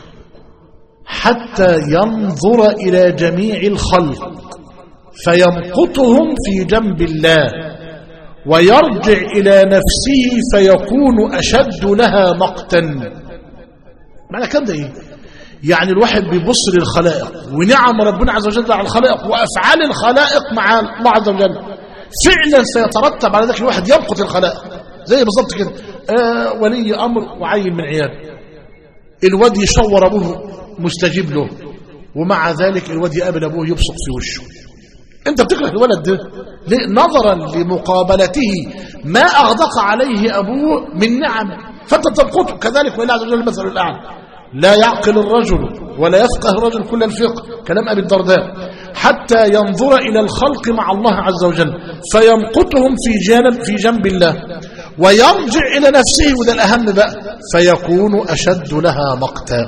S3: حتى ينظر إلى جميع الخلق فيمقتهم في جنب الله ويرجع إلى نفسه فيكون أشد لها مقتا معنى كم ده إيه يعني الواحد بيبص للخلائق ونعم ربنا عز وجل على الخلائق وأفعال الخلائق مع الله عز وجل فعلا سيترتب على ذلك الواحد يمقت الخلائق زي بالظبط كده آه ولي أمر وعين من عيال الواد يشور أبوه مستجيب له ومع ذلك الواد يقابل أبوه يبصق في وشه انت بتكره الولد ده ليه؟ نظرا لمقابلته ما أغدق عليه أبوه من نعم فأنت تمقته كذلك ولله عز وجل المثل الأعلى لا يعقل الرجل ولا يفقه الرجل كل الفقه كلام أبي الدرداء حتى ينظر إلى الخلق مع الله عز وجل فيمقتهم في جانب في جنب الله ويرجع إلى نفسه وده الأهم بقى فيكون أشد لها مقتا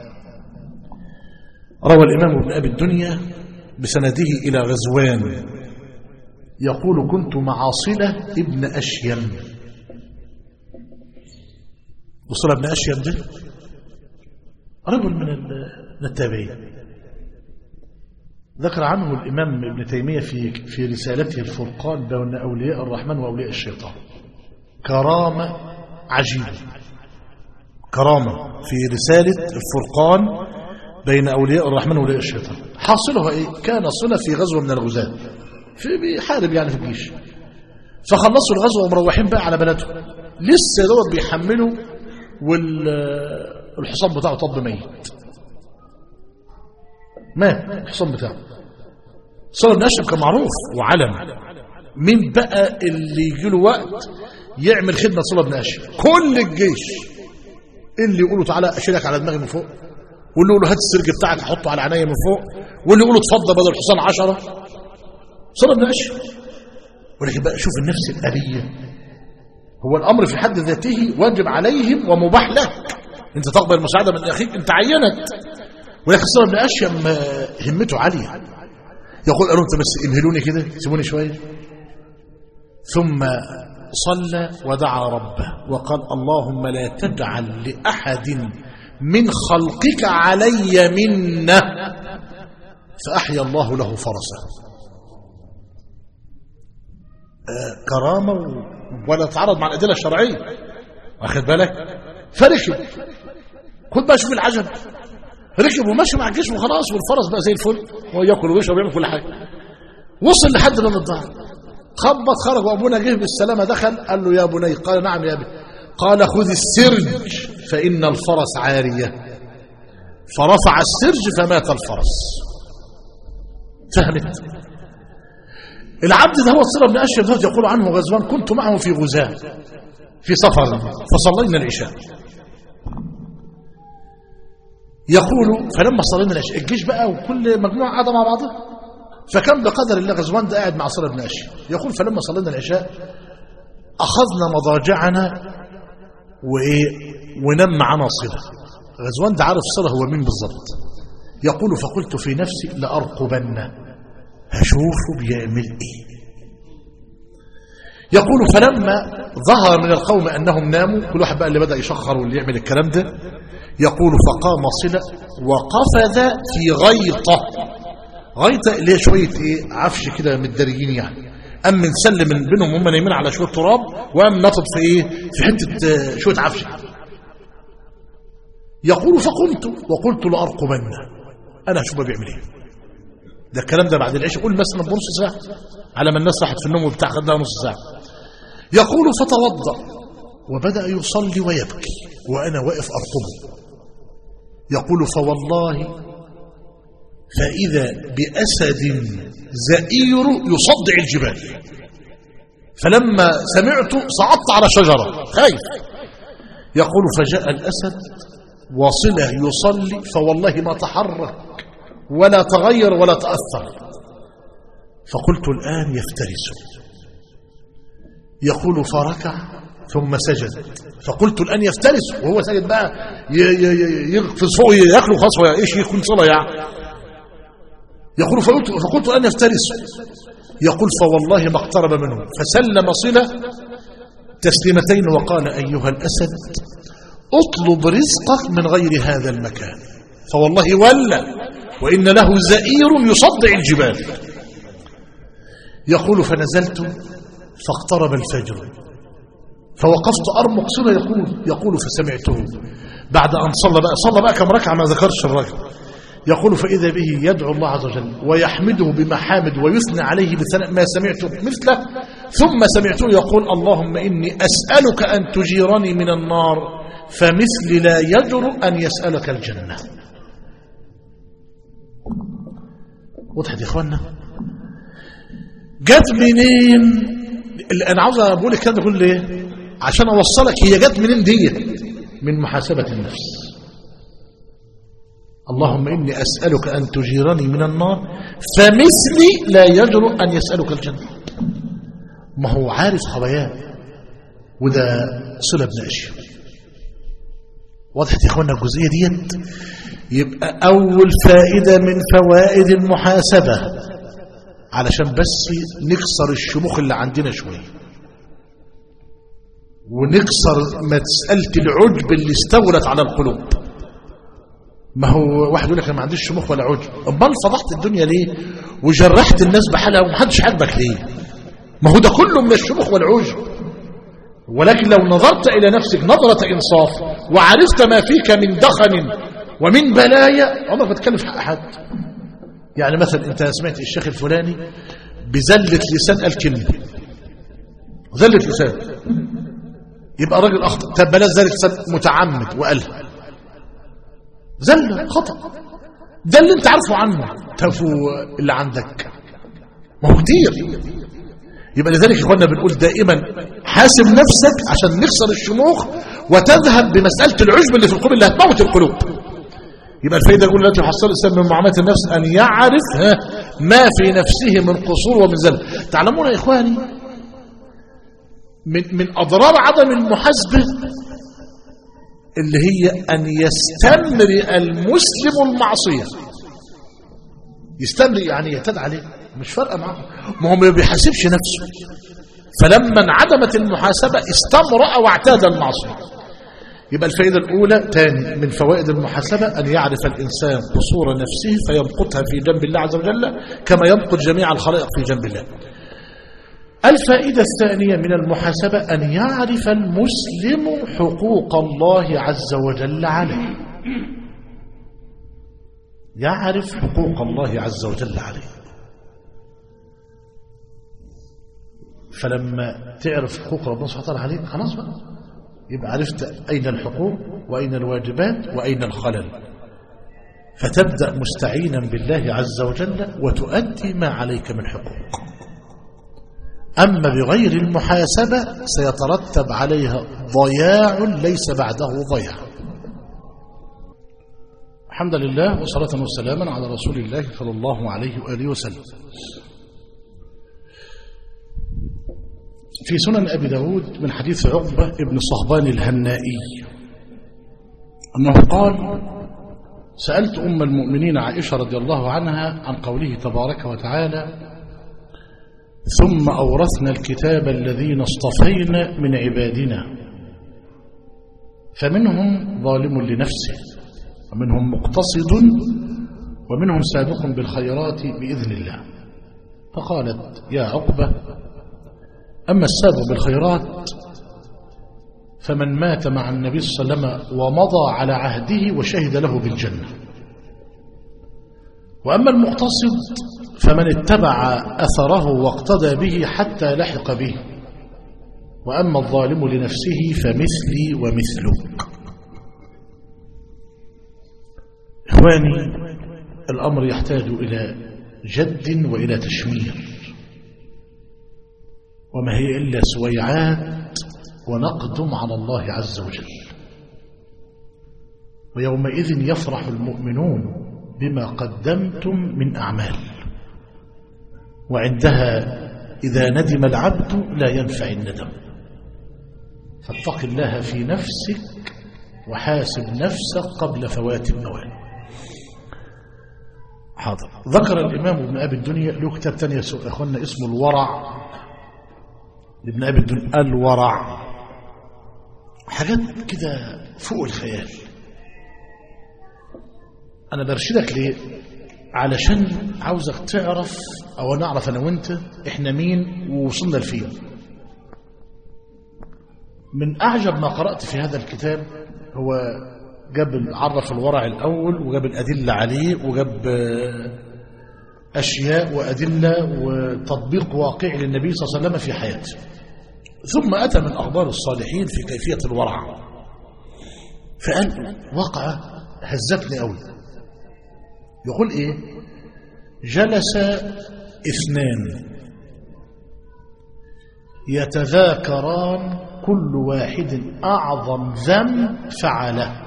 S3: روى الإمام ابن أبي الدنيا بسنده إلى غزوان يقول كنت مع صلة ابن أشيم وصلة ابن أشيم ده رجل من التابعين ذكر عنه الإمام ابن تيمية في في رسالته الفرقان بين أولياء الرحمن وأولياء الشيطان كرامة عجيبة كرامة في رسالة الفرقان بين أولياء الرحمن وأولياء الشيطان حاصلها إيه؟ كان صلة في غزوة من الغزاة في بيحارب يعني في الجيش فخلصوا الغزوة ومروحين بقى على بلدهم لسه دوت بيحملوا وال الحصان بتاعه طب ميت مات الحصان بتاعه صلى بن أشرف كان معروف وعلم مين بقى اللي يجي له وقت يعمل خدمة صلى بن أشرف كل الجيش اللي يقولوا تعالى أشيلك على دماغي من فوق واللي يقولوا هات السرج بتاعك احطه على عينيا من فوق واللي يقولوا اتفضل بدل الحصان عشرة صلى بن أشرف ولكن بقى شوف النفس الأبية هو الأمر في حد ذاته واجب عليهم ومباح لك انت تقبل المساعدة من أخيك انت عينت ولكن صلى بن أشيم همته عالية يقول قالوا انت بس امهلوني كده سيبوني شوية ثم صلى ودعا ربه وقال اللهم لا تجعل لأحد من خلقك علي منه فأحيا الله له فرسه آه كرامة ولا تعرض مع الأدلة الشرعية واخد بالك فركب خد بقى شوف العجب ركب ومشي مع الجيش وخلاص والفرس بقى زي الفل هو ياكل ويشرب ويعمل كل حاجه وصل لحد باب الدار خبط خرج وابونا جه بالسلامه دخل قال له يا بني قال نعم يا ابي قال خذ السرج فان الفرس عاريه فرفع السرج فمات الفرس فهمت العبد ده هو الصلة بن أشهر يقول عنه غزوان كنت معه في غزاة في سفر فصلينا العشاء يقول فلما صلينا العشاء الجيش بقى وكل مجموعة قاعدة مع بعضها فكان بقدر الله غزوان ده قاعد مع صلى بن أشي يقول فلما صلينا العشاء أخذنا مضاجعنا وإيه ونم معنا صلة غزوان ده عارف صلة هو مين بالظبط يقول فقلت في نفسي لأرقبن هشوفه بيعمل إيه يقول فلما ظهر من القوم أنهم ناموا كل واحد بقى اللي بدأ يشخر واللي يعمل الكلام ده يقول فقام صلة وقفز في غيطة غيطة اللي هي شوية إيه عفش كده متدرجين يعني أم نسلم من بينهم هم نايمين على شوية تراب وأم نطب في إيه في حتة آه، شوية عفش يقول فقمت وقلت لأرقبن أنا أشوف بيعمل إيه ده الكلام ده بعد العشاء قول مثلا بنص ساعة على ما الناس راحت في النوم وبتاع خدها نص ساعة يقول فتوضأ وبدأ يصلي ويبكي وأنا واقف أرقبه يقول فوالله فإذا بأسد زئير يصدع الجبال فلما سمعت صعدت على شجرة خايف يقول فجاء الأسد وصله يصلي فوالله ما تحرك ولا تغير ولا تأثر فقلت الآن يفترس يقول فركع ثم سجد فقلت الآن يفترس وهو سجد بقى ي- ي- ي- يقفز فوق ياكله خلاص هو ايش يكون صلاه يعني يقول فقلت, فقلت الآن يفترس يقول فوالله ما اقترب منه فسلم صلة تسليمتين وقال أيها الأسد اطلب رزقك من غير هذا المكان فوالله ولا وإن له زئير يصدع الجبال يقول فنزلت فاقترب الفجر فوقفت أرمق صلة يقول يقول فسمعته بعد أن صلى بقى صلى بقى كم ركعة ما ذكرش الرجل يقول فإذا به يدعو الله عز وجل ويحمده بمحامد ويثنى عليه بثناء ما سمعته مثله ثم سمعته يقول اللهم إني أسألك أن تجيرني من النار فمثل لا يجر أن يسألك الجنة وضحت يا إخوانا جت منين اللي أنا عاوز أقول الكلام ده كله ليه عشان أوصلك هي جت منين دي من محاسبة النفس اللهم إني أسألك أن تجيرني من النار فمثلي لا يجر أن يسألك الجنة ما هو عارف خباياه وده صلة بن أشياء وضحت يا إخوانا الجزئية ديت يبقى أول فائدة من فوائد المحاسبة علشان بس نكسر الشموخ اللي عندنا شوية ونكسر مسألة العجب اللي استولت على القلوب ما هو واحد يقول لك انا ما عنديش شموخ ولا عجب امال فضحت الدنيا ليه وجرحت الناس بحالها ومحدش عاجبك ليه ما هو ده كله من الشموخ والعجب ولكن لو نظرت الى نفسك نظرة انصاف وعرفت ما فيك من دخن ومن بلايا عمرك ما تتكلم في حق احد يعني مثلا انت سمعت الشيخ الفلاني بزلة لسان الكلمة زلة لسان يبقى راجل اخطأ طب بلاش زلة لسان متعمد وقالها زلة خطأ ده اللي انت عارفه عنه تفو اللي عندك ما هو كتير يبقى لذلك يا اخوانا بنقول دائما حاسب نفسك عشان نكسر الشموخ وتذهب بمسألة العجب اللي في القلوب اللي هتموت القلوب يبقى الفائدة يقول التي يحصل الإنسان من معاملة النفس أن يعرف ها ما في نفسه من قصور ومن زل تعلمون يا إخواني من, من أضرار عدم المحاسبة اللي هي أن يستمر المسلم المعصية يستمر يعني يعتد عليه مش فارقة معه ما هو ما بيحاسبش نفسه فلما انعدمت المحاسبة استمرأ واعتاد المعصية يبقى الفائدة الأولى تاني من فوائد المحاسبة أن يعرف الإنسان قصور نفسه فيمقتها في جنب الله عز وجل كما يمقت جميع الخلائق في جنب الله الفائدة الثانية من المحاسبة أن يعرف المسلم حقوق الله عز وجل عليه يعرف حقوق الله عز وجل عليه فلما تعرف حقوق ربنا سبحانه وتعالى عليك خلاص بقى يبقى عرفت أين الحقوق وأين الواجبات وأين الخلل فتبدأ مستعينا بالله عز وجل وتؤدي ما عليك من حقوق أما بغير المحاسبة سيترتب عليها ضياع ليس بعده ضياع الحمد لله وصلاة وسلاما على رسول الله صلى الله عليه وآله وسلم في سنن أبي داود من حديث عقبة ابن صهبان الهنائي أنه قال سألت أم المؤمنين عائشة رضي الله عنها عن قوله تبارك وتعالى ثم أورثنا الكتاب الذين اصطفينا من عبادنا فمنهم ظالم لنفسه ومنهم مقتصد ومنهم سابق بالخيرات بإذن الله فقالت يا عقبة أما السابق بالخيرات فمن مات مع النبي صلى الله عليه وسلم ومضى على عهده وشهد له بالجنة وأما المقتصد فمن اتبع أثره واقتدى به حتى لحق به وأما الظالم لنفسه فمثلي ومثلك إخواني الأمر يحتاج إلى جد وإلى تشمير وما هي إلا سويعات ونقدم على الله عز وجل ويومئذ يفرح المؤمنون بما قدمتم من أعمال وعندها إذا ندم العبد لا ينفع الندم فاتق الله في نفسك وحاسب نفسك قبل فوات النوال حاضر ذكر الإمام ابن أبي الدنيا له كتاب تاني يا أخوانا اسمه الورع لابن أبي الدنيا الورع حاجات كده فوق الخيال أنا برشدك ليه علشان عاوزك تعرف أو نعرف أنا وأنت إحنا مين ووصلنا لفين من أعجب ما قرأت في هذا الكتاب هو جاب عرف الورع الأول وجاب الأدلة عليه وجاب أشياء وأدلة وتطبيق واقعي للنبي صلى الله عليه وسلم في حياته ثم أتى من أخبار الصالحين في كيفية الورع فقال واقعة هزتني أوي يقول إيه جلس اثنان يتذاكران كل واحد أعظم ذنب فعله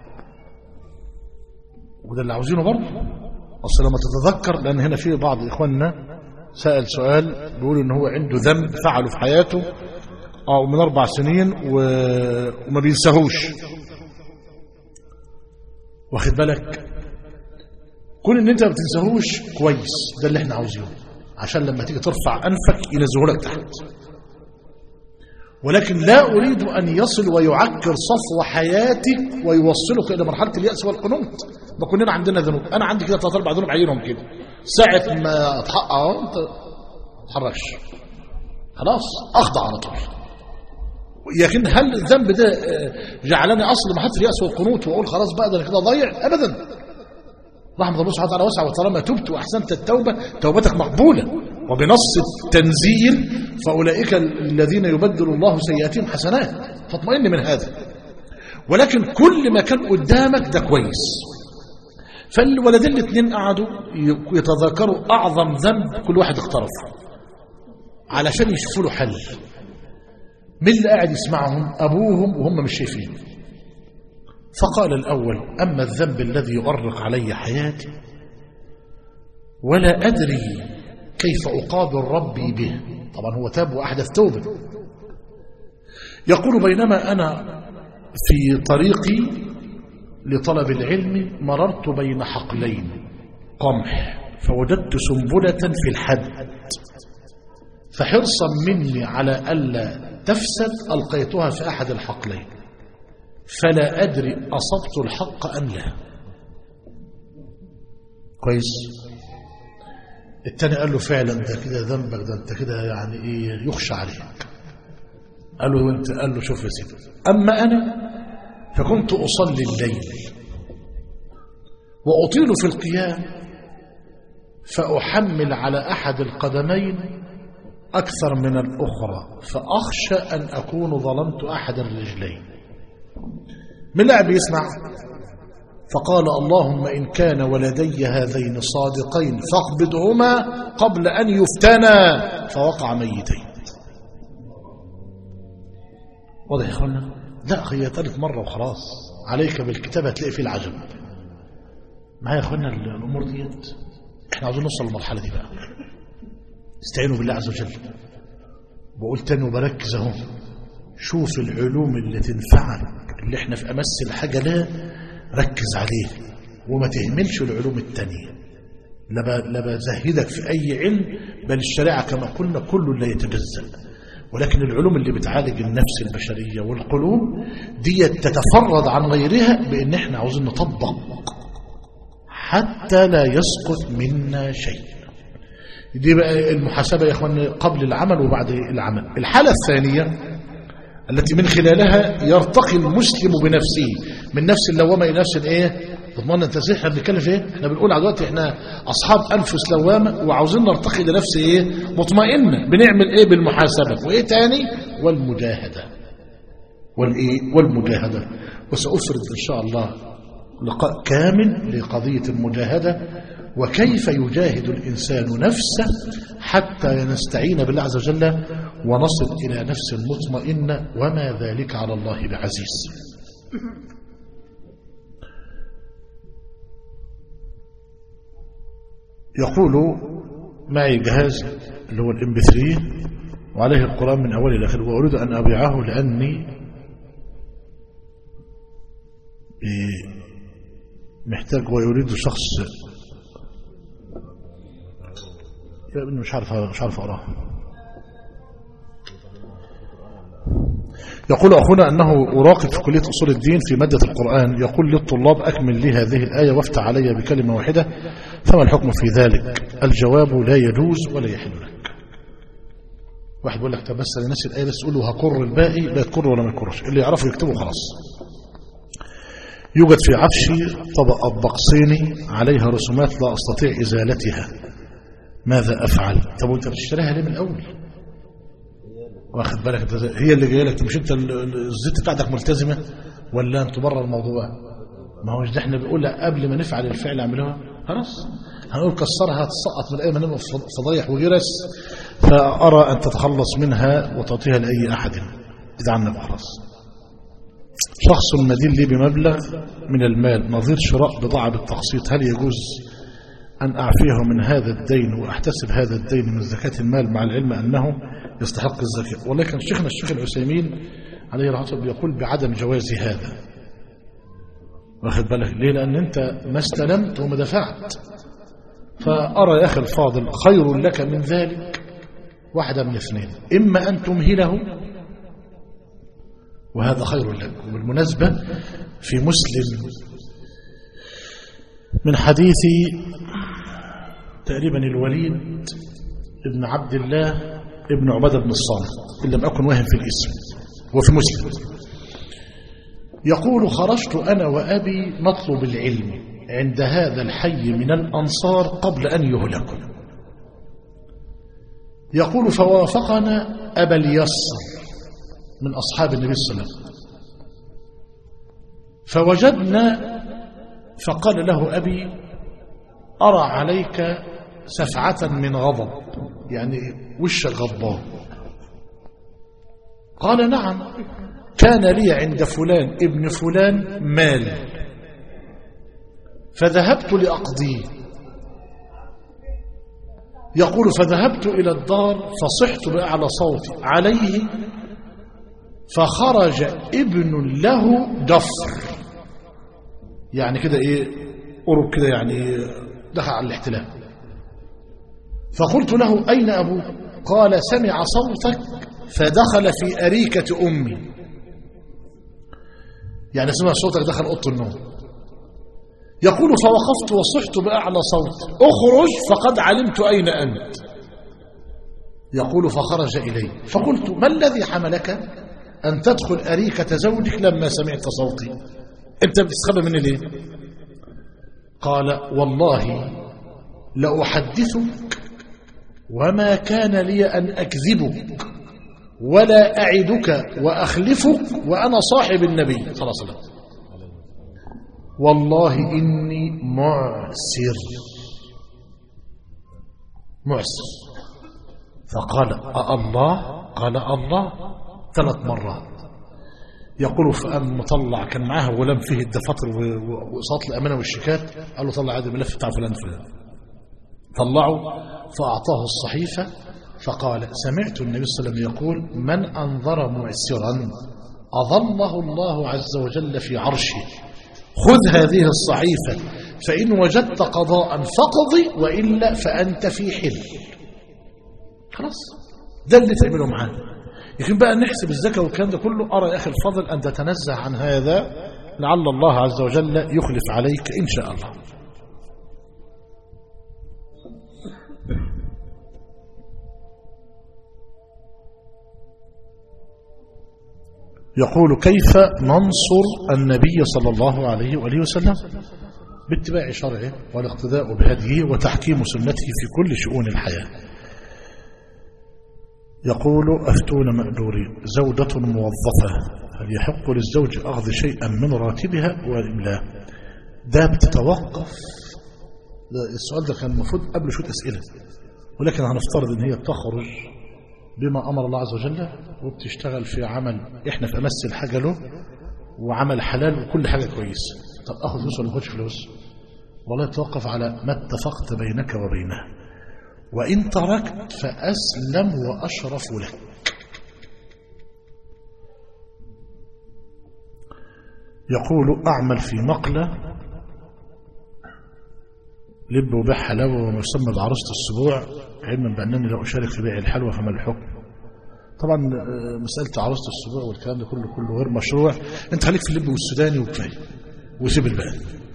S3: وده اللي عاوزينه برضه أصل لما تتذكر لأن هنا في بعض إخواننا سأل سؤال بيقول إن هو عنده ذنب فعله في حياته أو من أربع سنين و... وما بينساهوش واخد بالك كون ان انت ما بتنساهوش كويس ده اللي احنا عاوزينه عشان لما تيجي ترفع انفك ينزله لك تحت ولكن لا اريد ان يصل ويعكر صفو حياتك ويوصلك الى مرحله الياس والقنوط ما كلنا عندنا ذنوب انا عندي كده ثلاث اربع ذنوب عينهم كده ساعه ما اتحقق اهو انت ما تتحركش خلاص اخضع على طول لكن هل الذنب ده جعلني اصل محط الياس والقنوط واقول خلاص بقى ده انا كده ضيع ابدا رحمة الله سبحانه وتعالى واسعة وطالما تبت وأحسنت التوبة توبتك مقبولة وبنص التنزيل فأولئك الذين يبدل الله سيئاتهم حسنات فاطمئن من هذا ولكن كل ما كان قدامك ده كويس فالولدين الاثنين قعدوا يتذاكروا أعظم ذنب كل واحد اقترف علشان يشوفوا له حل مين اللي قاعد يسمعهم أبوهم وهم مش شايفين فقال الأول أما الذنب الذي يؤرق علي حياتي ولا أدري كيف أقابل ربي به طبعا هو تاب وأحدث توبة يقول بينما أنا في طريقي لطلب العلم مررت بين حقلين قمح فوجدت سنبلة في الحد فحرصا مني على ألا تفسد ألقيتها في أحد الحقلين فلا أدري أصبت الحق أم لا كويس التاني قال له فعلا ده كده ذنبك ده انت كده يعني ايه يخشى عليك قال له وانت قال له شوف يا سيدي اما انا فكنت اصلي الليل واطيل في القيام فاحمل على احد القدمين اكثر من الاخرى فاخشى ان اكون ظلمت احد الرجلين من لاعب يسمع فقال اللهم إن كان ولدي هذين صادقين فاقبضهما قبل أن يفتنا فوقع ميتين واضح يا اخوانا لا هي ثالث مرة وخلاص عليك بالكتاب هتلاقي فيه العجب معايا يا اخوانا الامور ديت احنا عاوزين نوصل للمرحله دي بقى استعينوا بالله عز وجل بقول تاني وبركز اهو شوف العلوم اللي تنفعك اللي احنا في امس الحاجه لها ركز عليه وما تهملش العلوم التانية لا ب- لا بزهدك في اي علم بل الشريعه كما قلنا كل لا يتجزا ولكن العلوم اللي بتعالج النفس البشريه والقلوب دي تتفرد عن غيرها بان احنا عاوزين نطبق حتى لا يسقط منا شيء دي بقى المحاسبة يا اخوان قبل العمل وبعد العمل الحالة الثانية التي من خلالها يرتقي المسلم بنفسه من نفس اللوامة إلى نفس الايه تضمن انت ازاي احنا بنتكلم في ايه احنا بنقول على دلوقتي احنا اصحاب انفس لوامة وعاوزين نرتقي لنفس ايه مطمئنة بنعمل ايه بالمحاسبة وايه تاني والمجاهدة والايه والمجاهدة وسأفرد ان شاء الله لقاء كامل لقضية المجاهدة وكيف يجاهد الإنسان نفسه حتى نستعين بالله عز وجل ونصل إلى نفس مطمئنة وما ذلك على الله بعزيز يقول معي جهاز اللي هو الام بي 3 وعليه القرآن من أوله إلى آخره وأريد أن أبيعه لأني إيه محتاج ويريد شخص يا ابني مش عارف مش عارف اقراها يقول أخونا أنه أراقب في كلية أصول الدين في مادة القرآن يقول للطلاب أكمل لي هذه الآية وافتح علي بكلمة واحدة فما الحكم في ذلك الجواب لا يجوز ولا يحل لك واحد بيقول لك طب بس انا ناسي الآية بس تقول له هكر الباقي لا تكر ولا ما يكرش اللي يعرفه يكتبه خلاص يوجد في عفشي طبقة بقصيني عليها رسومات لا أستطيع إزالتها ماذا أفعل طب وانت بتشتريها ليه من الأول واخد بالك انت زي- هي اللي جايه لك مش انت ال- ال- الزيت بتاعتك ملتزمة ولا انتوا بره الموضوع ما هوش ده احنا بنقول لا قبل ما نفعل الفعل اعملوها خلاص هنقول كسرها تسقط من الايام نبقى فضايح وغرس فارى ان تتخلص منها وتعطيها لاي احد اذا عنك خلاص شخص مدين لي بمبلغ من المال نظير شراء بضاعة بالتقسيط هل يجوز أن أعفيه من هذا الدين وأحتسب هذا الدين من زكاة المال مع العلم أنه يستحق الزكاة ولكن شيخنا الشيخ العثيمين عليه رحمه الله يقول بعدم جواز هذا واخد بالك ليه لأن أنت ما استلمت وما دفعت فأرى يا أخي الفاضل خير لك من ذلك واحدة من اثنين إما أن تمهله وهذا خير لك وبالمناسبة في مسلم من حديث تقريبا الوليد ابن عبد الله ابن عبادة بن الصامت إن لم أكن واهم في الاسم وفي مسلم يقول خرجت أنا وأبي نطلب العلم عند هذا الحي من الأنصار قبل أن يهلكوا يقول فوافقنا أبا اليسر من أصحاب النبي صلى الله عليه وسلم فوجدنا فقال له أبي أرى عليك سفعة من غضب يعني وشك غضبان قال نعم كان لي عند فلان ابن فلان مال فذهبت لأقضيه يقول فذهبت إلى الدار فصحت بأعلى صوتي عليه فخرج ابن له جفر يعني كده ايه قرب كده يعني دخل على الاحتلال فقلت له أين أبوك قال سمع صوتك فدخل في أريكة أمي يعني سمع صوتك دخل أوضة النوم يقول فوقفت وصحت بأعلى صوت اخرج فقد علمت أين أنت يقول فخرج إلي فقلت ما الذي حملك أن تدخل أريكة زوجك لما سمعت صوتي أنت بتستخبى مني ليه قال والله لأحدثك وما كان لي أن أكذبك ولا أعدك وأخلفك وأنا صاحب النبي صلى الله عليه وسلم والله إني معسر معسر فقال أالله قال الله ثلاث مرات يقول فقام مطلع كان معاه غلام فيه الدفاتر و- و- وإصاط الأمانة والشيكات قال له طلع هذا الملف بتاع فلان فلان طلعه فأعطاه الصحيفة فقال سمعت النبي صلى الله عليه وسلم يقول من أنظر معسرا أظله الله عز وجل في عرشه خذ هذه الصحيفة فإن وجدت قضاء فقضي وإلا فأنت في حل خلاص ده اللي تعمله معاه لكن بقى نحسب الزكاة والكلام ده كله أرى يا أخي الفضل أن تتنزه عن هذا لعل الله عز وجل يخلف عليك إن شاء الله يقول كيف ننصر النبي صلى الله عليه وآله وسلم باتباع شرعه والاقتداء بهديه وتحكيم سنته في كل شؤون الحياة يقول أفتون مأجورين زوجة موظفة هل يحق للزوج أخذ شيئا من راتبها وإم لا ده بتتوقف ده السؤال ده كان المفروض قبل شوية أسئلة ولكن هنفترض ان هي بتخرج بما أمر الله عز وجل وبتشتغل في عمل إحنا في أمس الحاجة له وعمل حلال وكل حاجة كويسة طب أخذ فلوس ولا ما أخذش فلوس والله يتوقف على ما اتفقت بينك وبينها وإن تركت فأسلم وأشرف لك يقول أعمل في مقلة لب وبيع حلاوة وما يسمى بعروسة السبوع علما بأنني لا أشارك في بيع الحلوى فما الحكم طبعا آه، مسألة عروسة السبوع والكلام ده كله كله غير مشروع انت خليك في اللب والسوداني وكفاية وسيب الباقي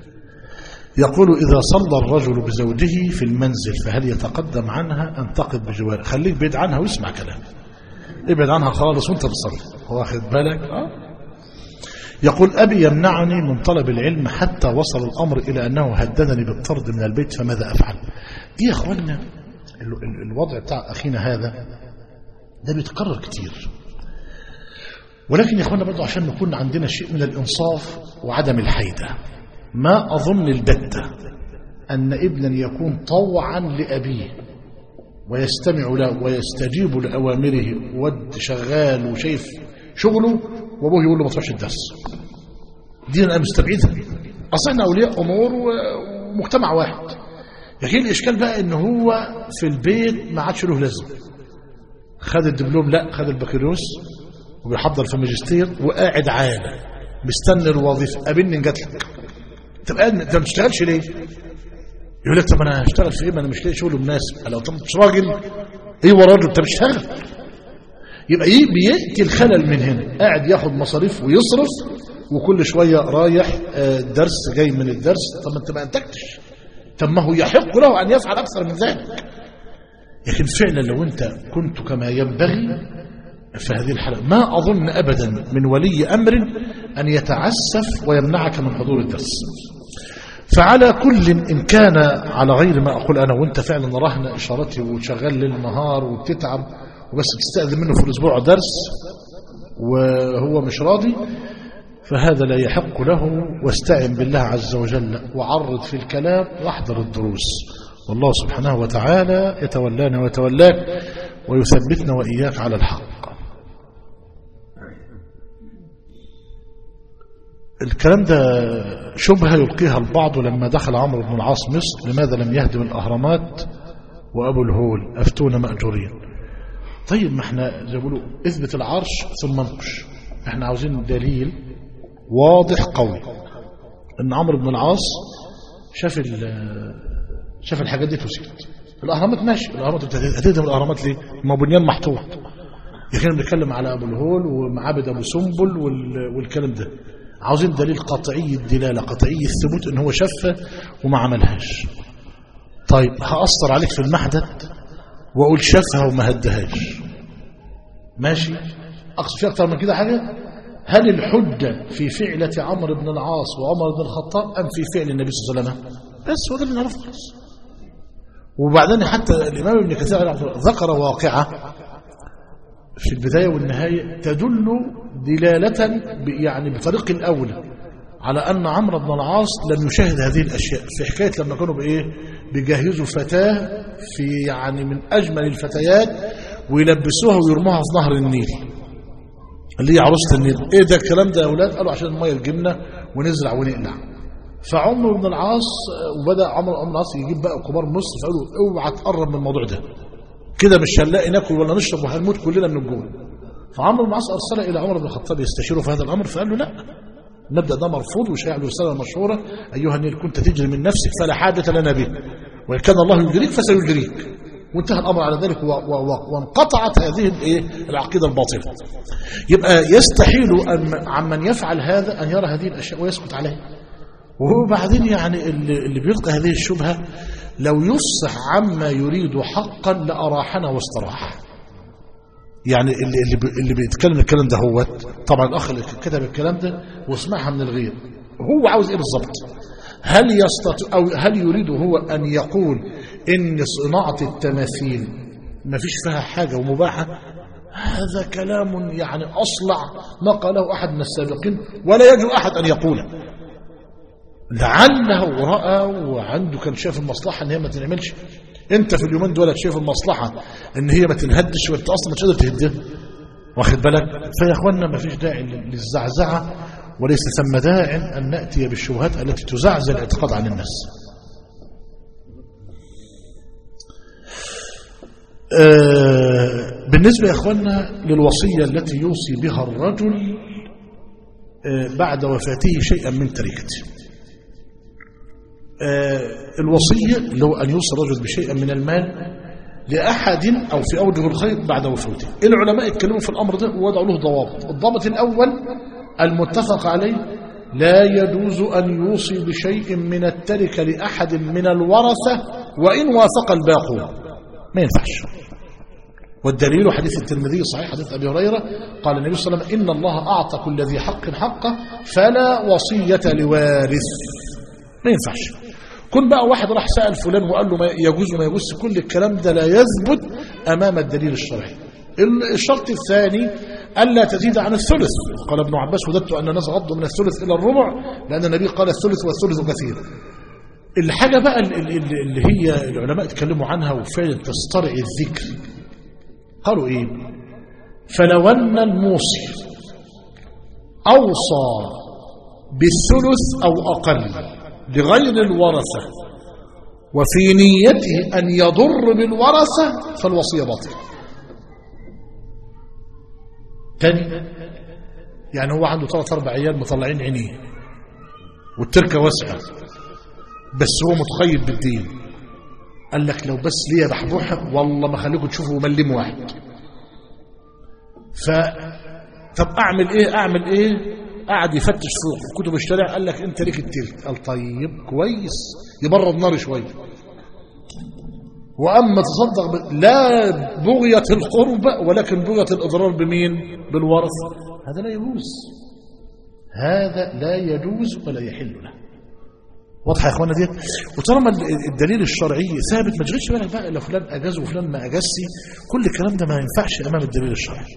S3: يقول إذا صلى الرجل بزوجه في المنزل فهل يتقدم عنها أن تقف بجواره خليك بعيد عنها واسمع كلام ابعد عنها خالص وانت بتصلي واخد بالك اه يقول أبي يمنعني من طلب العلم حتى وصل الأمر إلى أنه هددني بالطرد من البيت فماذا أفعل إيه يا أخوانا ال- ال- الوضع بتاع أخينا هذا ده بيتكرر كتير ولكن يا أخوانا برضو عشان نكون عندنا شيء من الإنصاف وعدم الحيدة ما أظن البتة أن ابنا يكون طوعا لأبيه ويستمع له ويستجيب لأوامره ود شغال وشايف شغله وابوه يقول له ما تروحش الدرس دي انا مستبعدها اصل احنا اولياء امور و- ومجتمع واحد لكن الاشكال بقى ان هو في البيت ما عادش له لازمه خد الدبلوم لا خد البكالوريوس وبيحضر في ماجستير وقاعد عالة مستني الوظيفه قابلني جات لك طب قاعد انت ما بتشتغلش ليه؟ يقول لك طب انا هشتغل في ايه ما انا مش لاقي شغل مناسب لو انت مش راجل ايوه راجل انت بتشتغل يبقى ايه بيأتي الخلل من هنا قاعد ياخد مصاريف ويصرف وكل شوية رايح آه، درس جاي من الدرس طب ما انت ما انتجتش طب ما هو يحق له ان يفعل اكثر من ذلك لكن فعلا لو انت كنت كما ينبغي في هذه الحالة ما أظن أبدا من ولي أمر أن يتعسف ويمنعك من حضور الدرس فعلى كل إن كان على غير ما أقول أنا وأنت فعلا رهن إشارتي وشغال ليل نهار وبتتعب وبس بتستأذن منه في الأسبوع درس وهو مش راضي فهذا لا يحق له واستعن بالله عز وجل وعرض في الكلام واحضر الدروس والله سبحانه وتعالى يتولانا ويتولاك ويثبتنا وإياك على الحق الكلام ده شبهة يلقيها البعض لما دخل عمرو بن العاص مصر لماذا لم يهدم الأهرامات وأبو الهول أفتون مأجورين طيب ما احنا زي ما بيقولوا اثبت العرش ثم انقش احنا عاوزين دليل واضح قوي ان عمرو بن العاص شاف ال- شاف الحاجات دي وسكت الاهرامات ماشي الاهرامات انت هتهدم الاهرامات ليه؟ ما هو بنيان محطوط لكن بنتكلم على ابو الهول ومعابد ابو سنبل وال- والكلام ده عاوزين دليل قطعي الدلاله قطعي الثبوت ان هو شافها وما عملهاش طيب هأثر عليك في المحدث واقول شافها وما هدهاش ماشي اقصد في اكتر من كده حاجه هل الحجه في فعله عمرو بن العاص وعمر بن الخطاب ام في فعل النبي صلى الله عليه وسلم بس هو ده اللي نعرفه خلاص وبعدين حتى الامام ابن كثير ذكر واقعه في البدايه والنهايه تدل دلاله ب- يعني بطريق الاولى على ان عمرو بن العاص لم يشاهد هذه الاشياء في حكايه لما كانوا بايه بيجهزوا فتاه في يعني من اجمل الفتيات ويلبسوها ويرموها في نهر النيل اللي هي عروسة النيل ايه ده الكلام ده يا اولاد قالوا عشان الميه تجيبنا ونزرع ونقلع فعمرو بن العاص وبدا عمرو بن العاص يجيب بقى كبار مصر فقالوا اوعى تقرب من الموضوع ده كده مش هنلاقي ناكل ولا نشرب وهنموت كلنا من الجوع فعمرو بن العاص ارسل الى عمر بن الخطاب يستشيره في هذا الامر فقال له لا المبدا ده مرفوض وشاع له رساله مشهوره ايها النيل كنت تجري من نفسك فلا حاجه لنا به وان كان الله يجريك فسيجريك وانتهى الامر على ذلك و و و وانقطعت هذه الايه العقيده الباطله يبقى يستحيل أن عمن يفعل هذا ان يرى هذه الاشياء ويسكت عليها وبعدين يعني اللي, اللي بيلقى هذه الشبهه لو يفصح عما يريد حقا لاراحنا واستراح يعني اللي اللي, بي اللي بيتكلم الكلام ده هو طبعا الاخ اللي كتب الكلام ده واسمعها من الغير هو عاوز ايه بالظبط هل يستطيع او هل يريد هو ان يقول ان صناعه التماثيل ما فيش فيها حاجه ومباحه هذا كلام يعني اصلع ما قاله احد من السابقين ولا يجب احد ان يقوله لعله راى وعنده كان شايف المصلحه ان هي ما تنعملش انت في اليومين دول شايف المصلحه ان هي ما تنهدش وانت اصلا مش قادر تهدها واخد بالك فيا اخوانا ما فيش داعي للزعزعه وليس ثم داع ان ناتي بالشبهات التي تزعزع الاعتقاد عن الناس آه بالنسبه يا اخوانا للوصيه التي يوصي بها الرجل آه بعد وفاته شيئا من تركته آه الوصية اللي هو أن يوصي الرجل بشيء من المال لأحد أو في أوجه الخير بعد وفاته العلماء اتكلموا في الأمر ده ووضعوا له ضوابط الضابط الأول المتفق عليه لا يجوز أن يوصي بشيء من التركة لأحد من الورثة وإن وافق الباقون ما ينفعش والدليل حديث الترمذي صحيح حديث أبي هريرة قال النبي صلى الله عليه وسلم إن الله أعطى كل ذي حق حقه فلا وصية لوارث ما ينفعش كل بقى واحد راح سأل فلان وقال له ما يجوز وما يجوز كل الكلام ده لا يثبت أمام الدليل الشرعي الشرط الثاني ألا تزيد عن الثلث قال ابن عباس وددت أن الناس غضوا من الثلث إلى الربع لأن النبي قال الثلث والثلث كثير الحاجة بقى اللي هي العلماء اتكلموا عنها وفعلا تسترعي الذكر قالوا إيه فلو أن الموصي أوصى بالثلث أو أقل لغير الورثة وفي نيته أن يضر بالورثة فالوصية باطلة تاني يعني هو عنده ثلاث أربع عيال مطلعين عينيه والتركة واسعة بس هو متخيل بالدين قال لك لو بس ليا بحبوحة والله ما خليكم تشوفوا ملم واحد ف طب أعمل إيه أعمل إيه قعد يفتش في كتب الشرع قال لك انت ليك التلت قال طيب كويس يبرد نار شويه واما تصدق ب... لا بغيه القرب ولكن بغيه الاضرار بمين بالورث هذا لا يجوز هذا لا يجوز ولا يحل له واضحه يا اخوانا ديت وطالما الدليل الشرعي ثابت ما تشغلش بالك بقى لو فلان اجاز وفلان ما اجازش كل الكلام ده ما ينفعش امام الدليل الشرعي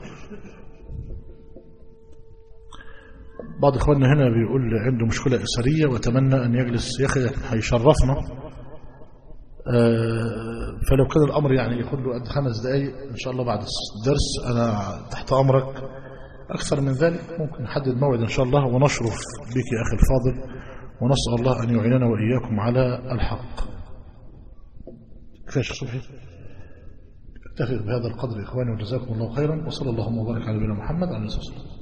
S3: بعض اخواننا هنا بيقول عنده مشكلة أسرية وتمنى أن يجلس يا أخي هيشرفنا آه فلو كان الأمر يعني ياخد له قد خمس دقايق إن شاء الله بعد الدرس أنا تحت أمرك أكثر من ذلك ممكن نحدد موعد إن شاء الله ونشرف بك يا أخي الفاضل ونسأل الله أن يعيننا وإياكم على الحق كفاية صبحي اكتفي بهذا القدر إخواني وجزاكم الله خيرا وصلى اللهم وبارك على نبينا محمد عليه الصلاة والسلام